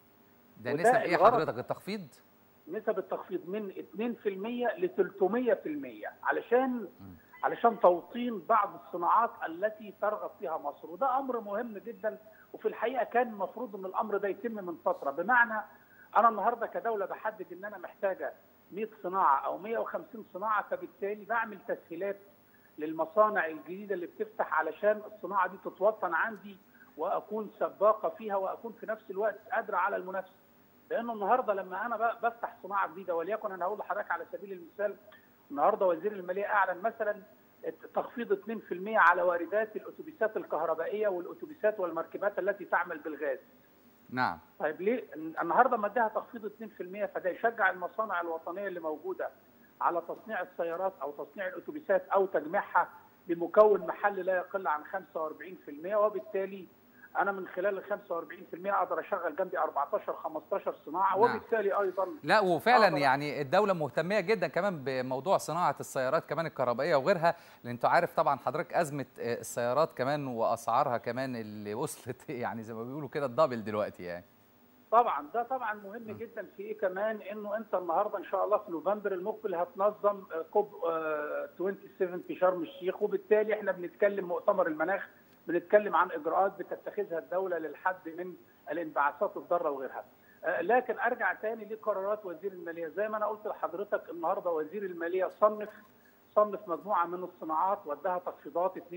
ده وده نسب ايه الغرض. حضرتك التخفيض نسب التخفيض من 2% ل 300% علشان علشان توطين بعض الصناعات التي ترغب فيها مصر وده امر مهم جدا وفي الحقيقه كان المفروض ان الامر ده يتم من فتره بمعنى انا النهارده كدوله بحدد ان انا محتاجه 100 صناعه او 150 صناعه فبالتالي بعمل تسهيلات للمصانع الجديده اللي بتفتح علشان الصناعه دي تتوطن عندي واكون سباقه فيها واكون في نفس الوقت قادره على المنافسه لانه النهارده لما انا ب- بفتح صناعه جديده وليكن انا هقول لحضرتك على سبيل المثال النهارده وزير الماليه اعلن مثلا تخفيض 2% على واردات الاتوبيسات الكهربائيه والاتوبيسات والمركبات التي تعمل بالغاز. نعم طيب ليه؟ النهارده ما اداها تخفيض 2% فده يشجع المصانع الوطنيه اللي موجوده على تصنيع السيارات او تصنيع الاتوبيسات او تجميعها بمكون محلي لا يقل عن 45% وبالتالي انا من خلال ال 45% اقدر اشغل جنبي 14 15 صناعه نعم. وبالتالي ايضا لا وفعلا طبعاً. يعني الدوله مهتميه جدا كمان بموضوع صناعه السيارات كمان الكهربائيه وغيرها لان انت عارف طبعا حضرتك ازمه آه، السيارات كمان واسعارها كمان اللي وصلت يعني زي ما بيقولوا كده الدبل دلوقتي يعني طبعا ده طبعا مهم جدا في ايه كمان انه انت النهارده ان شاء الله في نوفمبر المقبل هتنظم آه، كوب آه، 27 في شرم الشيخ وبالتالي احنا بنتكلم مؤتمر المناخ بنتكلم عن اجراءات بتتخذها الدوله للحد من الانبعاثات الضاره وغيرها. آه، لكن ارجع تاني لقرارات وزير الماليه زي ما انا قلت لحضرتك النهارده وزير الماليه صنف صنف مجموعه من الصناعات واداها تخفيضات 2% 5%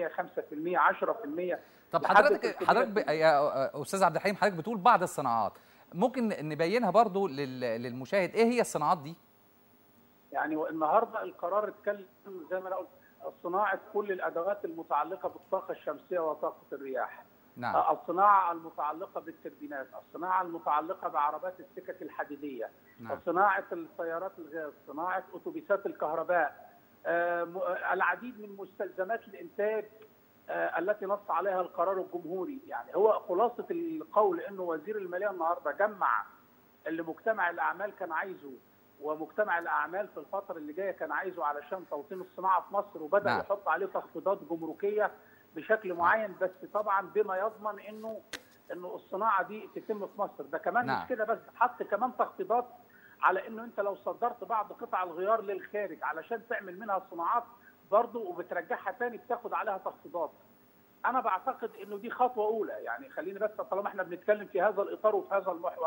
10% طب لحد حضرتك 300%. حضرتك ب... يا استاذ عبد الحليم حضرتك بتقول بعض الصناعات ممكن نبينها برضو لل... للمشاهد ايه هي الصناعات دي يعني النهارده القرار اتكلم زي ما انا قلت صناعه كل الادوات المتعلقه بالطاقه الشمسيه وطاقه الرياح نعم الصناعه المتعلقه بالتربينات الصناعه المتعلقه بعربات السكك الحديديه نعم صناعه السيارات الغاز صناعه اتوبيسات الكهرباء آه، م- آه، العديد من مستلزمات الانتاج آه، التي نص عليها القرار الجمهوري يعني هو خلاصه القول انه وزير الماليه النهارده جمع اللي مجتمع الاعمال كان عايزه ومجتمع الاعمال في الفتره اللي جايه كان عايزه علشان توطين الصناعه في مصر وبدا نعم. يحط عليه تخفيضات جمركيه بشكل معين بس طبعا بما يضمن انه انه الصناعه دي تتم في مصر ده كمان نعم. مش كده بس حط كمان تخفيضات على انه انت لو صدرت بعض قطع الغيار للخارج علشان تعمل منها صناعات برضه وبترجعها تاني بتاخد عليها تخفيضات انا بعتقد انه دي خطوه اولى يعني خليني بس طالما احنا بنتكلم في هذا الاطار وفي هذا المحور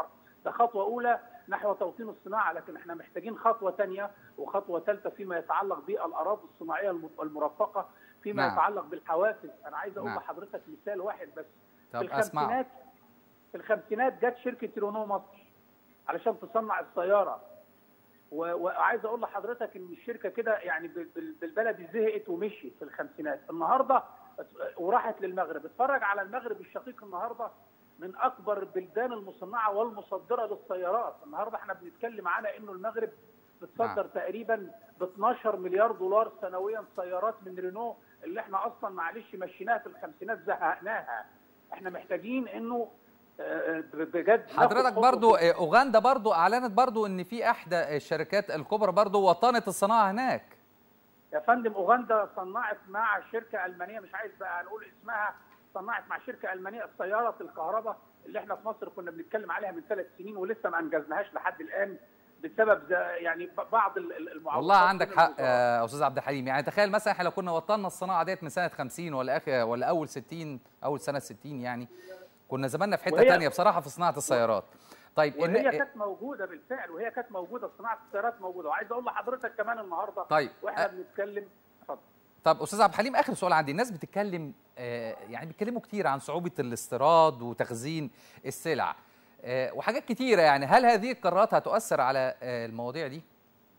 ده خطوه اولى نحو توطين الصناعه لكن احنا محتاجين خطوه ثانيه وخطوه ثالثه فيما يتعلق بالاراضي الصناعيه الم- المرفقه فيما نعم. يتعلق بالحوافز انا عايز اقول نعم. لحضرتك مثال واحد بس طب في اسمع الخمسينات في الخمسينات جت شركه رينو مصر علشان تصنع السياره و- وعايز اقول لحضرتك ان الشركه كده يعني بال- بال- بالبلدي زهقت ومشيت في الخمسينات النهارده وراحت للمغرب اتفرج على المغرب الشقيق النهارده من اكبر البلدان المصنعه والمصدره للسيارات النهارده احنا بنتكلم على انه المغرب بتصدر نعم. تقريبا ب 12 مليار دولار سنويا سيارات من رينو اللي احنا اصلا معلش مشيناها في الخمسينات زهقناها احنا محتاجين انه آه، بجد ناخد حضرتك خطوة برضو في- آه، اوغندا برضو اعلنت برضو ان في احدى الشركات الكبرى برضو وطنت الصناعه هناك يا فندم اوغندا صنعت مع شركه المانيه مش عايز بقى نقول اسمها صنعت مع شركه المانيه السياره الكهرباء اللي احنا في مصر كنا بنتكلم عليها من ثلاث سنين ولسه ما انجزناهاش لحد الان بسبب ز- يعني ب- بعض ال- ال- المعوقات والله عندك من حق الوزارات. يا استاذ عبد الحليم يعني تخيل مثلا احنا لو كنا وطننا الصناعه ديت من سنه 50 ولا اخر ولا اول 60 اول سنه 60 يعني كنا زماننا في حته وهي- ثانيه بصراحه في صناعه السيارات طيب وهي إن كانت موجوده بالفعل وهي كانت موجوده صناعه السيارات موجوده وعايز اقول لحضرتك كمان النهارده طيب واحنا أه، بنتكلم اتفضل طب استاذ عبد الحليم اخر سؤال عندي الناس بتتكلم آه، يعني بيتكلموا كتير عن صعوبه الاستيراد وتخزين السلع آه، وحاجات كتيره يعني هل هذه القرارات هتؤثر على آه، المواضيع دي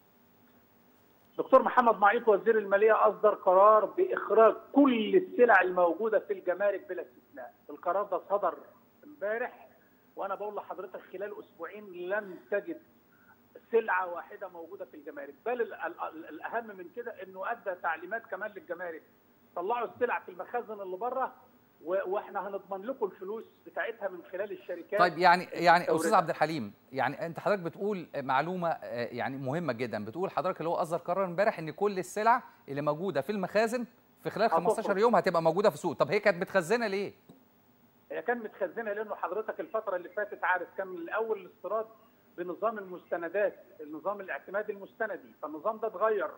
دكتور محمد معيط وزير الماليه اصدر قرار باخراج كل السلع الموجوده في الجمارك بلا استثناء، القرار ده صدر امبارح وانا بقول لحضرتك خلال اسبوعين لن تجد سلعه واحده موجوده في الجمارك، بل ال- ال- ال- الاهم من كده انه ادى تعليمات كمان للجمارك طلعوا السلع في المخازن اللي بره و- واحنا هنضمن لكم الفلوس بتاعتها من خلال الشركات طيب يعني يعني استاذ المستوردة. عبد الحليم يعني انت حضرتك بتقول معلومه آه، يعني مهمه جدا بتقول حضرتك اللي هو اصدر قرار امبارح ان كل السلع اللي موجوده في المخازن في خلال هتخرج. 15 يوم هتبقى موجوده في السوق طب هي كانت متخزنه ليه هي كان متخزنه لانه حضرتك الفتره اللي فاتت عارف كان الاول الاستيراد بنظام المستندات النظام الاعتمادي المستندي فالنظام ده اتغير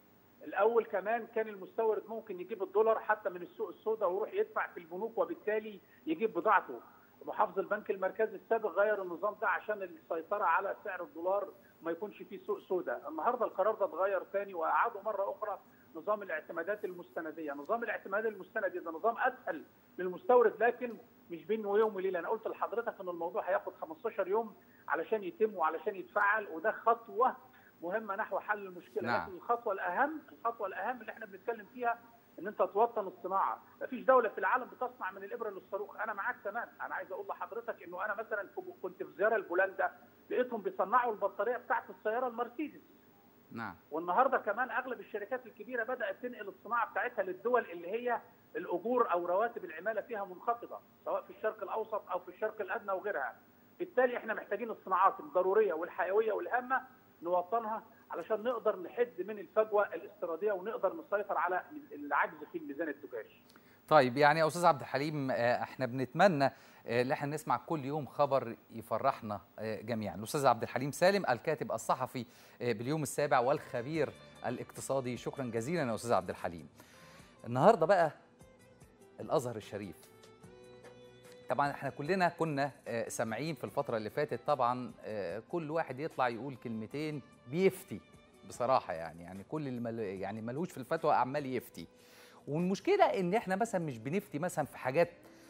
الاول كمان كان المستورد ممكن يجيب الدولار حتى من السوق السوداء ويروح يدفع في البنوك وبالتالي يجيب بضاعته محافظ البنك المركزي السابق غير النظام ده عشان السيطره على سعر الدولار ما يكونش فيه سوق سوداء النهارده القرار ده اتغير تاني واعادوا مره اخرى نظام الاعتمادات المستنديه نظام الاعتماد المستندي ده نظام اسهل للمستورد لكن مش بين يوم وليله انا قلت لحضرتك ان الموضوع هياخد 15 يوم علشان يتم وعلشان يتفعل وده خطوه مهمه نحو حل المشكله نعم. لكن الخطوه الاهم الخطوه الاهم اللي احنا بنتكلم فيها ان انت توطن الصناعه مفيش دوله في العالم بتصنع من الابره للصاروخ انا معاك تمام انا عايز اقول لحضرتك انه انا مثلا في- كنت في زياره لبولندا لقيتهم بيصنعوا البطاريه بتاعت السياره المرسيدس نعم والنهارده كمان اغلب الشركات الكبيره بدات تنقل الصناعه بتاعتها للدول اللي هي الاجور او رواتب العماله فيها منخفضه سواء في الشرق الاوسط او في الشرق الادنى وغيرها. بالتالي احنا محتاجين الصناعات الضروريه والحيويه والهامه نوطنها علشان نقدر نحد من الفجوه الاستيراديه ونقدر نسيطر على العجز في الميزان التجاري. طيب يعني يا استاذ عبد الحليم آه، احنا بنتمنى آه، ان احنا نسمع كل يوم خبر يفرحنا آه، جميعا الاستاذ عبد الحليم سالم الكاتب الصحفي آه، باليوم السابع والخبير الاقتصادي شكرا جزيلا يا استاذ عبد الحليم النهارده بقى الازهر الشريف طبعا احنا كلنا كنا آه، سامعين في الفتره اللي فاتت طبعا آه، كل واحد يطلع يقول كلمتين بيفتي بصراحه يعني يعني كل اللي مل يعني ملهوش في الفتوى عمال يفتي والمشكله ان احنا مثلا مش بنفتي مثلا في حاجات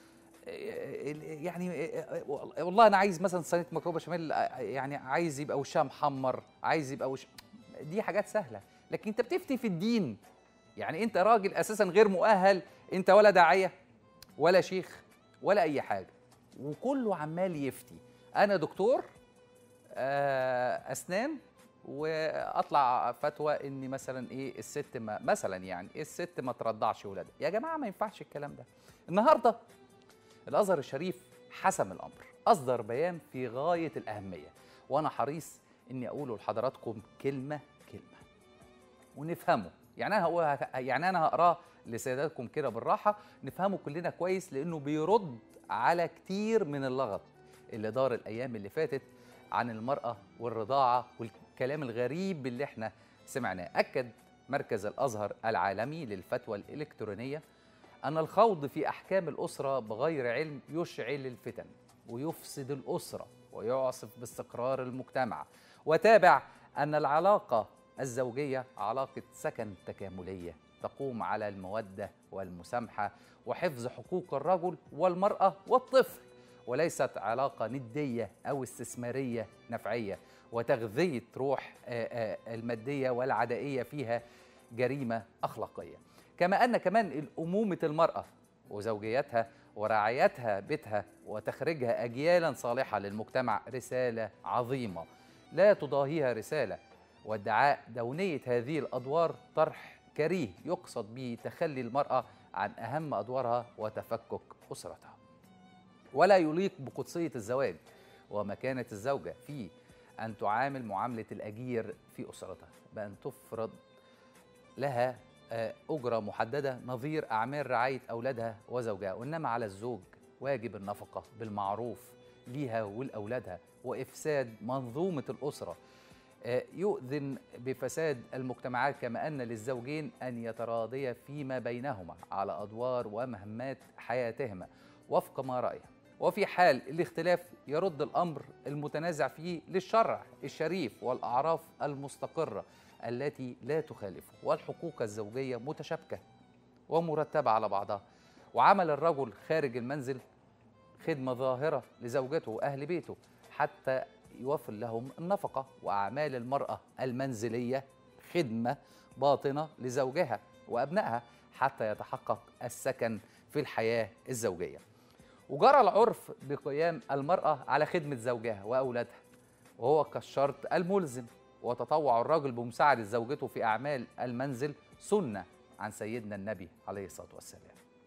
آه، يعني آه، والله انا عايز مثلا صينيه مكرونه بشاميل آه، يعني عايز يبقى وشها محمر عايز يبقى وش دي حاجات سهله لكن انت بتفتي في الدين يعني انت راجل اساسا غير مؤهل انت ولا داعيه ولا شيخ ولا اي حاجه وكله عمال يفتي انا دكتور آه، اسنان واطلع فتوى ان مثلا ايه الست ما مثلا يعني الست ما ترضعش ولادها يا جماعه ما ينفعش الكلام ده النهارده الازهر الشريف حسم الامر اصدر بيان في غايه الاهميه وانا حريص اني اقوله لحضراتكم كلمه كلمه ونفهمه يعني انا هقول يعني انا هقراه لسياداتكم كده بالراحه نفهمه كلنا كويس لانه بيرد على كتير من اللغط اللي دار الايام اللي فاتت عن المراه والرضاعه والكلام الغريب اللي احنا سمعناه اكد مركز الازهر العالمي للفتوى الالكترونيه ان الخوض في احكام الاسره بغير علم يشعل الفتن ويفسد الاسره ويعصف باستقرار المجتمع وتابع ان العلاقه الزوجيه علاقه سكن تكامليه تقوم على الموده والمسامحه وحفظ حقوق الرجل والمراه والطفل وليست علاقه نديه او استثماريه نفعيه وتغذيه روح آه، آه، الماديه والعدائيه فيها جريمه اخلاقيه كما ان كمان امومه المراه وزوجيتها ورعايتها بيتها وتخريجها اجيالا صالحه للمجتمع رساله عظيمه لا تضاهيها رساله وادعاء دونيه هذه الادوار طرح كريه يقصد به تخلي المراه عن اهم ادوارها وتفكك اسرتها ولا يليق بقدسيه الزواج ومكانه الزوجه في ان تعامل معامله الاجير في اسرتها بان تفرض لها آه، أجرة محددة نظير أعمال رعاية أولادها وزوجها وإنما على الزوج واجب النفقة بالمعروف ليها ولأولادها وإفساد منظومة الأسرة آه، يؤذن بفساد المجتمعات كما أن للزوجين أن يتراضيا فيما بينهما على أدوار ومهمات حياتهما وفق ما رأيها وفي حال الاختلاف يرد الأمر المتنازع فيه للشرع الشريف والأعراف المستقرة التي لا تخالفه والحقوق الزوجية متشابكة ومرتبة على بعضها وعمل الرجل خارج المنزل خدمة ظاهرة لزوجته وأهل بيته حتى يوفر لهم النفقة وأعمال المرأة المنزلية خدمة باطنة لزوجها وأبنائها حتى يتحقق السكن في الحياة الزوجية وجرى العرف بقيام المرأة على خدمة زوجها وأولادها وهو كالشرط الملزم وتطوع الرجل بمساعدة زوجته في أعمال المنزل سنة عن سيدنا النبي عليه الصلاة والسلام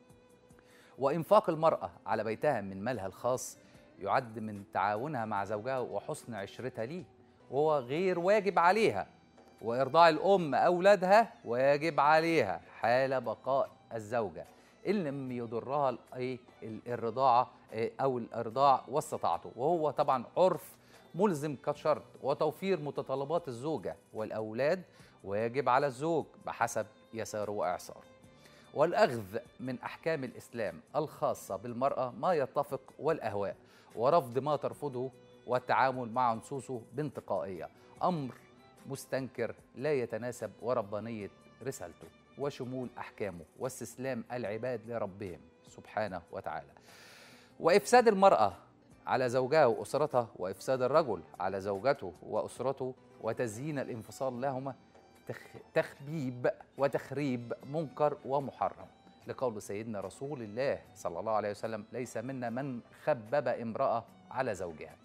وإنفاق المرأة على بيتها من مالها الخاص يعد من تعاونها مع زوجها وحسن عشرتها ليه وهو غير واجب عليها وإرضاع الأم أولادها واجب عليها حال بقاء الزوجة إن لم يضرها ال- إيه ال- الرضاعة إيه، أو الإرضاع واستطاعته وهو طبعا عرف ملزم كشرط وتوفير متطلبات الزوجة والأولاد واجب على الزوج بحسب يساره وإعساره والأخذ من أحكام الإسلام الخاصة بالمرأة ما يتفق والأهواء ورفض ما ترفضه والتعامل مع نصوصه بانتقائية أمر مستنكر لا يتناسب وربانية رسالته وشمول أحكامه واستسلام العباد لربهم سبحانه وتعالى وإفساد المرأة على زوجها وأسرتها وإفساد الرجل على زوجته وأسرته وتزيين الانفصال لهما تخ- تخبيب وتخريب منكر ومحرم لقول سيدنا رسول الله صلى الله عليه وسلم ليس منا من خبب امرأة على زوجها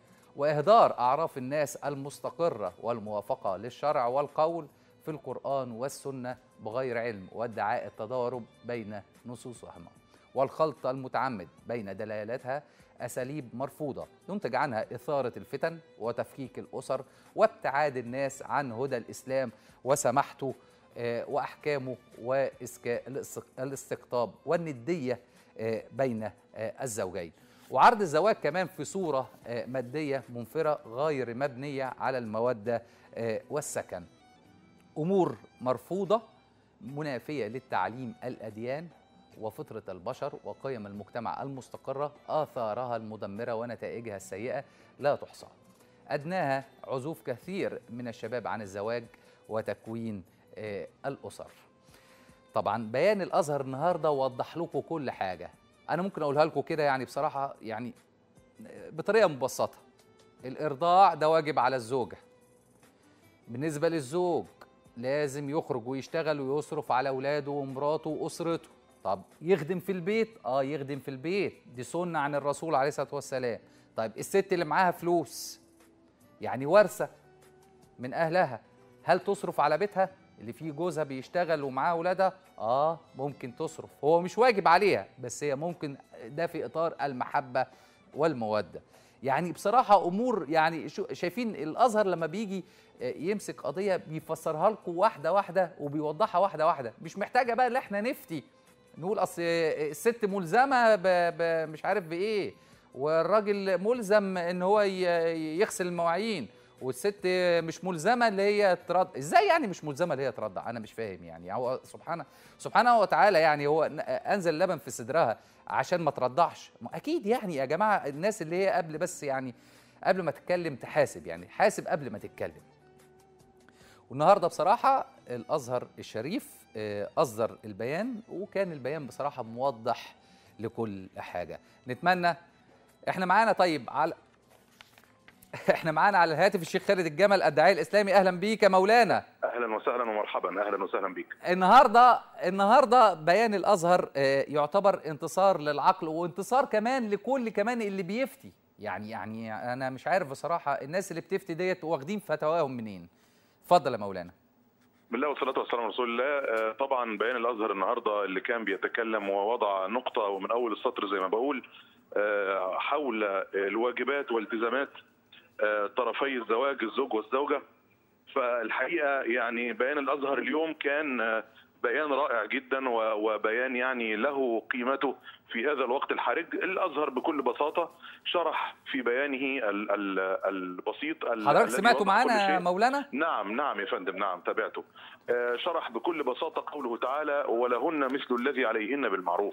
وإهدار أعراف الناس المستقرة والموافقة للشرع والقول في القرآن والسنة بغير علم وادعاء التضارب بين نصوصهما والخلط المتعمد بين دلالاتها أساليب مرفوضة ينتج عنها إثارة الفتن وتفكيك الأسر وابتعاد الناس عن هدى الإسلام وسماحته آه، وأحكامه وإسكاء الاستق- الاستقطاب والندية آه، بين آه، الزوجين وعرض الزواج كمان في صورة آه، مادية منفرة غير مبنية على المودة آه، والسكن أمور مرفوضة منافية للتعليم الأديان وفطرة البشر وقيم المجتمع المستقرة آثارها المدمرة ونتائجها السيئة لا تحصى أدناها عزوف كثير من الشباب عن الزواج وتكوين آه، الأسر طبعا بيان الأزهر النهاردة وضح لكم كل حاجة أنا ممكن أقولها لكم كده يعني بصراحة يعني بطريقة مبسطة الإرضاع ده واجب على الزوجة بالنسبة للزوج لازم يخرج ويشتغل ويصرف على اولاده ومراته واسرته طب يخدم في البيت اه يخدم في البيت دي سنه عن الرسول عليه الصلاه والسلام طيب الست اللي معاها فلوس يعني ورثه من اهلها هل تصرف على بيتها اللي فيه جوزها بيشتغل ومعاه اولادها اه ممكن تصرف هو مش واجب عليها بس هي ممكن ده في اطار المحبه والموده يعني بصراحه امور يعني شو- شايفين الازهر لما بيجي آه، يمسك قضيه بيفسرها لكم واحده واحده وبيوضحها واحده واحده مش محتاجه بقى ان احنا نفتي نقول اصل الست ملزمه ب... ب... مش عارف بايه والراجل ملزم ان هو ي... يغسل المواعين والست مش ملزمه اللي هي ترضع ازاي يعني مش ملزمه اللي هي ترضع انا مش فاهم يعني هو سبحانه سبحانه وتعالى يعني هو ن- انزل اللبن في صدرها عشان ما ترضعش ما اكيد يعني يا جماعه الناس اللي هي قبل بس يعني قبل ما تتكلم تحاسب يعني حاسب قبل ما تتكلم والنهارده بصراحه الازهر الشريف آه، اصدر البيان وكان البيان بصراحه موضح لكل حاجه نتمنى احنا معانا طيب على احنا معانا على الهاتف الشيخ خالد الجمل الداعيه الاسلامي اهلا بيك يا مولانا اهلا وسهلا ومرحبا اهلا وسهلا بك النهارده النهارده بيان الازهر آه، يعتبر انتصار للعقل وانتصار كمان لكل كمان اللي بيفتي يعني يعني انا مش عارف بصراحه الناس اللي بتفتي ديت واخدين فتواهم منين اتفضل يا مولانا بالله والصلاه والسلام على رسول الله آه، طبعا بيان الازهر النهارده اللي كان بيتكلم ووضع نقطه ومن اول السطر زي ما بقول آه، حول الواجبات والتزامات آه، طرفي الزواج الزوج والزوجه فالحقيقه يعني بيان الازهر اليوم كان آه، بيان رائع جدا و- وبيان يعني له قيمته في هذا الوقت الحرج الازهر بكل بساطه شرح في بيانه ال- ال- البسيط ال- حضرتك الذي سمعتوا وضح معانا كل يا شيء. مولانا نعم نعم يا فندم نعم تابعته آه، شرح بكل بساطة قوله تعالى ولهن مثل الذي عليهن بالمعروف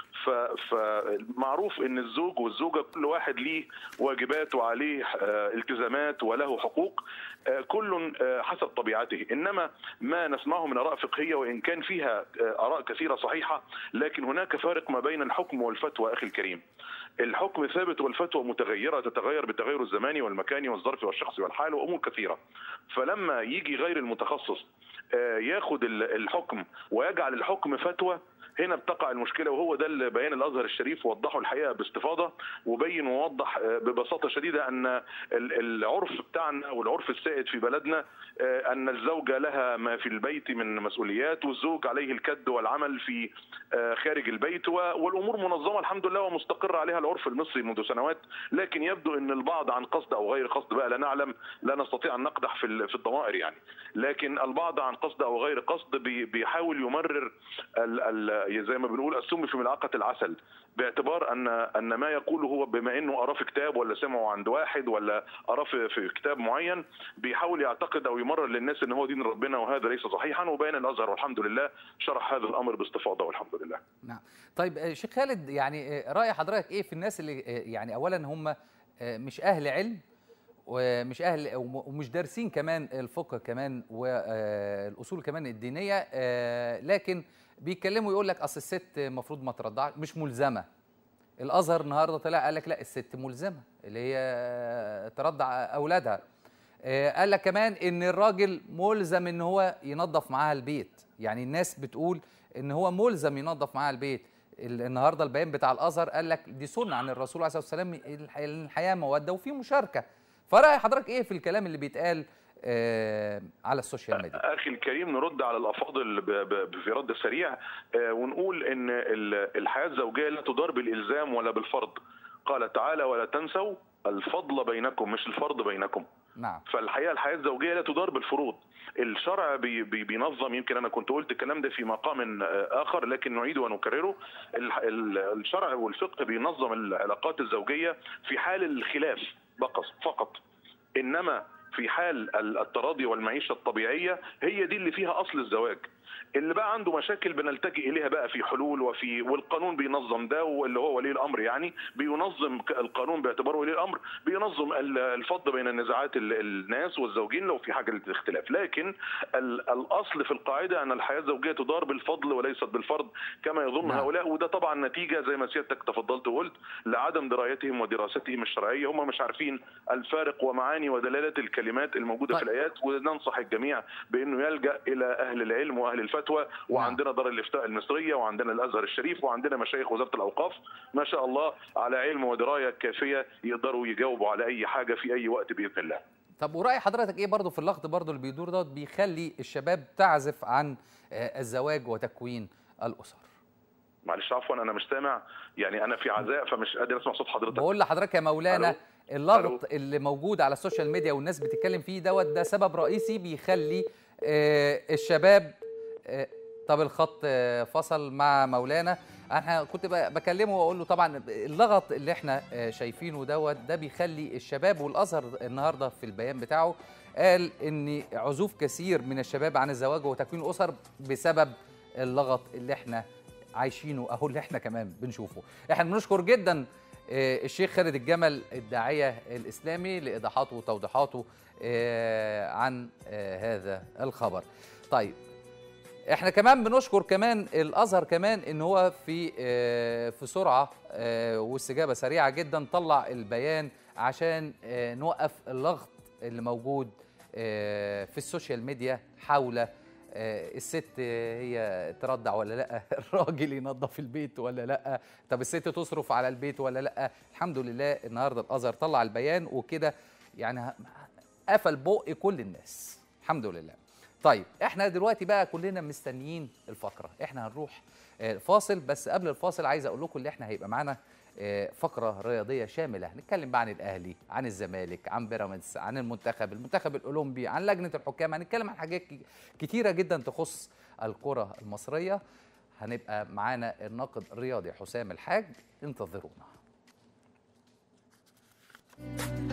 ف- فمعروف ان الزوج والزوجة كل واحد ليه واجبات وعليه آه، التزامات وله حقوق آه، كل آه، حسب طبيعته انما ما نسمعه من اراء فقهيه وان كان فيها آه، اراء كثيره صحيحه لكن هناك فارق ما بين الحكم والفتوى اخي الكريم الحكم ثابت والفتوى متغيره تتغير بالتغير الزماني والمكاني والظرف والشخصي والحال وامور كثيره فلما يجي غير المتخصص آه، ياخد ال- الحكم ويجعل الحكم فتوى هنا بتقع المشكله وهو ده اللي بيان الازهر الشريف وضحه الحقيقه باستفاضه وبين ووضح آه، ببساطه شديده ان ال- العرف بتاعنا والعرف السائد في بلدنا آه، ان الزوجه لها ما في البيت من مسؤوليات والزوج عليه الكد والعمل في آه، خارج البيت و- والامور منظمه الحمد لله ومستقر عليها العرف المصري منذ سنوات لكن يبدو ان البعض عن قصد او غير قصد بقى لا نعلم لا نستطيع ان نقدح في ال- في الضمائر يعني لكن البعض عن قصد او غير قصد بي- بيحاول يمرر ال ال زي ما بنقول السم في ملعقه العسل باعتبار ان ان ما يقوله هو بما انه قراه في كتاب ولا سمعه عند واحد ولا قراه في في كتاب معين بيحاول يعتقد او يمرر للناس ان هو دين ربنا وهذا ليس صحيحا وبين الازهر والحمد لله شرح هذا الامر باستفاضه والحمد لله. نعم طيب آه، شيخ خالد يعني آه، راي حضرتك ايه في الناس اللي آه، يعني اولا هم آه، مش اهل علم ومش اهل وم- ومش دارسين كمان الفقه كمان والاصول كمان الدينيه آه، لكن بيتكلموا يقول لك اصل الست المفروض ما ترضعش مش ملزمه الازهر النهارده طلع قال لك لا الست ملزمه اللي هي ترضع اولادها آه، قال لك كمان ان الراجل ملزم ان هو ينظف معاها البيت يعني الناس بتقول ان هو ملزم ينظف معاها البيت ال- النهارده البيان بتاع الازهر قال لك دي سنه عن الرسول عليه الصلاه والسلام الح- الحياه موده وفي مشاركه فراي حضرتك ايه في الكلام اللي بيتقال آه على السوشيال ميديا اخي الكريم نرد على الافاضل ب- ب- في رد سريع آه، ونقول ان ال- الحياه الزوجيه لا تدار بالالزام ولا بالفرض قال تعالى ولا تنسوا الفضل بينكم مش الفرض بينكم نعم فالحقيقه الحياه الزوجيه لا تدار بالفروض الشرع بي بي بينظم يمكن انا كنت قلت الكلام ده في مقام آه، اخر لكن نعيد ونكرره ال- ال- الشرع والفقه بينظم العلاقات الزوجيه في حال الخلاف فقط فقط انما في حال ال- التراضي والمعيشه الطبيعيه هي دي اللي فيها اصل الزواج اللي بقى عنده مشاكل بنلتجئ اليها بقى في حلول وفي والقانون بينظم ده واللي هو ولي الامر يعني بينظم ك- القانون باعتباره ولي الامر بينظم ال- الفض بين النزاعات ال- الناس والزوجين لو في حاجه للاختلاف لكن ال- الاصل في القاعده ان الحياه الزوجيه تدار بالفضل وليست بالفرض كما يظن نعم. هؤلاء وده طبعا نتيجه زي ما سيادتك تفضلت وقلت لعدم درايتهم ودراستهم الشرعيه هم مش عارفين الفارق ومعاني ودلالات الكلمات الموجوده طيب. في الايات وننصح الجميع بانه يلجا الى اهل العلم واهل الفتوى وعندنا دار الافتاء المصريه وعندنا الازهر الشريف وعندنا مشايخ وزاره الاوقاف ما شاء الله على علم ودرايه كافيه يقدروا يجاوبوا على اي حاجه في اي وقت باذن الله طب وراي حضرتك ايه برضو في اللغط برضو اللي بيدور دوت بيخلي الشباب تعزف عن آه، الزواج وتكوين الاسر معلش عفوا انا مش سامع يعني انا في عزاء فمش قادر اسمع صوت حضرتك بقول لحضرتك يا مولانا ألو؟ اللغط اللي موجود على السوشيال ميديا والناس بتتكلم فيه دوت ده سبب رئيسي بيخلي آه، الشباب آه، طب الخط آه، فصل مع مولانا انا كنت ب- بكلمه واقول له طبعا اللغط اللي احنا آه، شايفينه دوت ده بيخلي الشباب والازهر النهارده في البيان بتاعه قال ان عزوف كثير من الشباب عن الزواج وتكوين اسر بسبب اللغط اللي احنا عايشينه اهو اللي احنا كمان بنشوفه احنا بنشكر جدا آه، الشيخ خالد الجمل الداعيه الاسلامي لايضاحاته وتوضيحاته آه، عن آه، هذا الخبر طيب احنا كمان بنشكر كمان الازهر كمان ان هو في آه، في سرعه آه، واستجابه سريعه جدا طلع البيان عشان آه، نوقف اللغط اللي موجود آه، في السوشيال ميديا حول آه، الست آه، هي ترضع ولا لا الراجل ينظف البيت ولا لا طب الست تصرف على البيت ولا لا الحمد لله النهارده الازهر طلع البيان وكده يعني ه- قفل بق كل الناس الحمد لله طيب احنا دلوقتي بقى كلنا مستنيين الفقره احنا هنروح آه، فاصل بس قبل الفاصل عايز اقول لكم اللي احنا هيبقى معانا آه، فقره رياضيه شامله هنتكلم بقى عن الاهلي عن الزمالك عن بيراميدز عن المنتخب المنتخب الاولمبي عن لجنه الحكام هنتكلم عن حاجات ك- كتيره جدا تخص الكره المصريه هنبقى معانا الناقد الرياضي حسام الحاج انتظرونا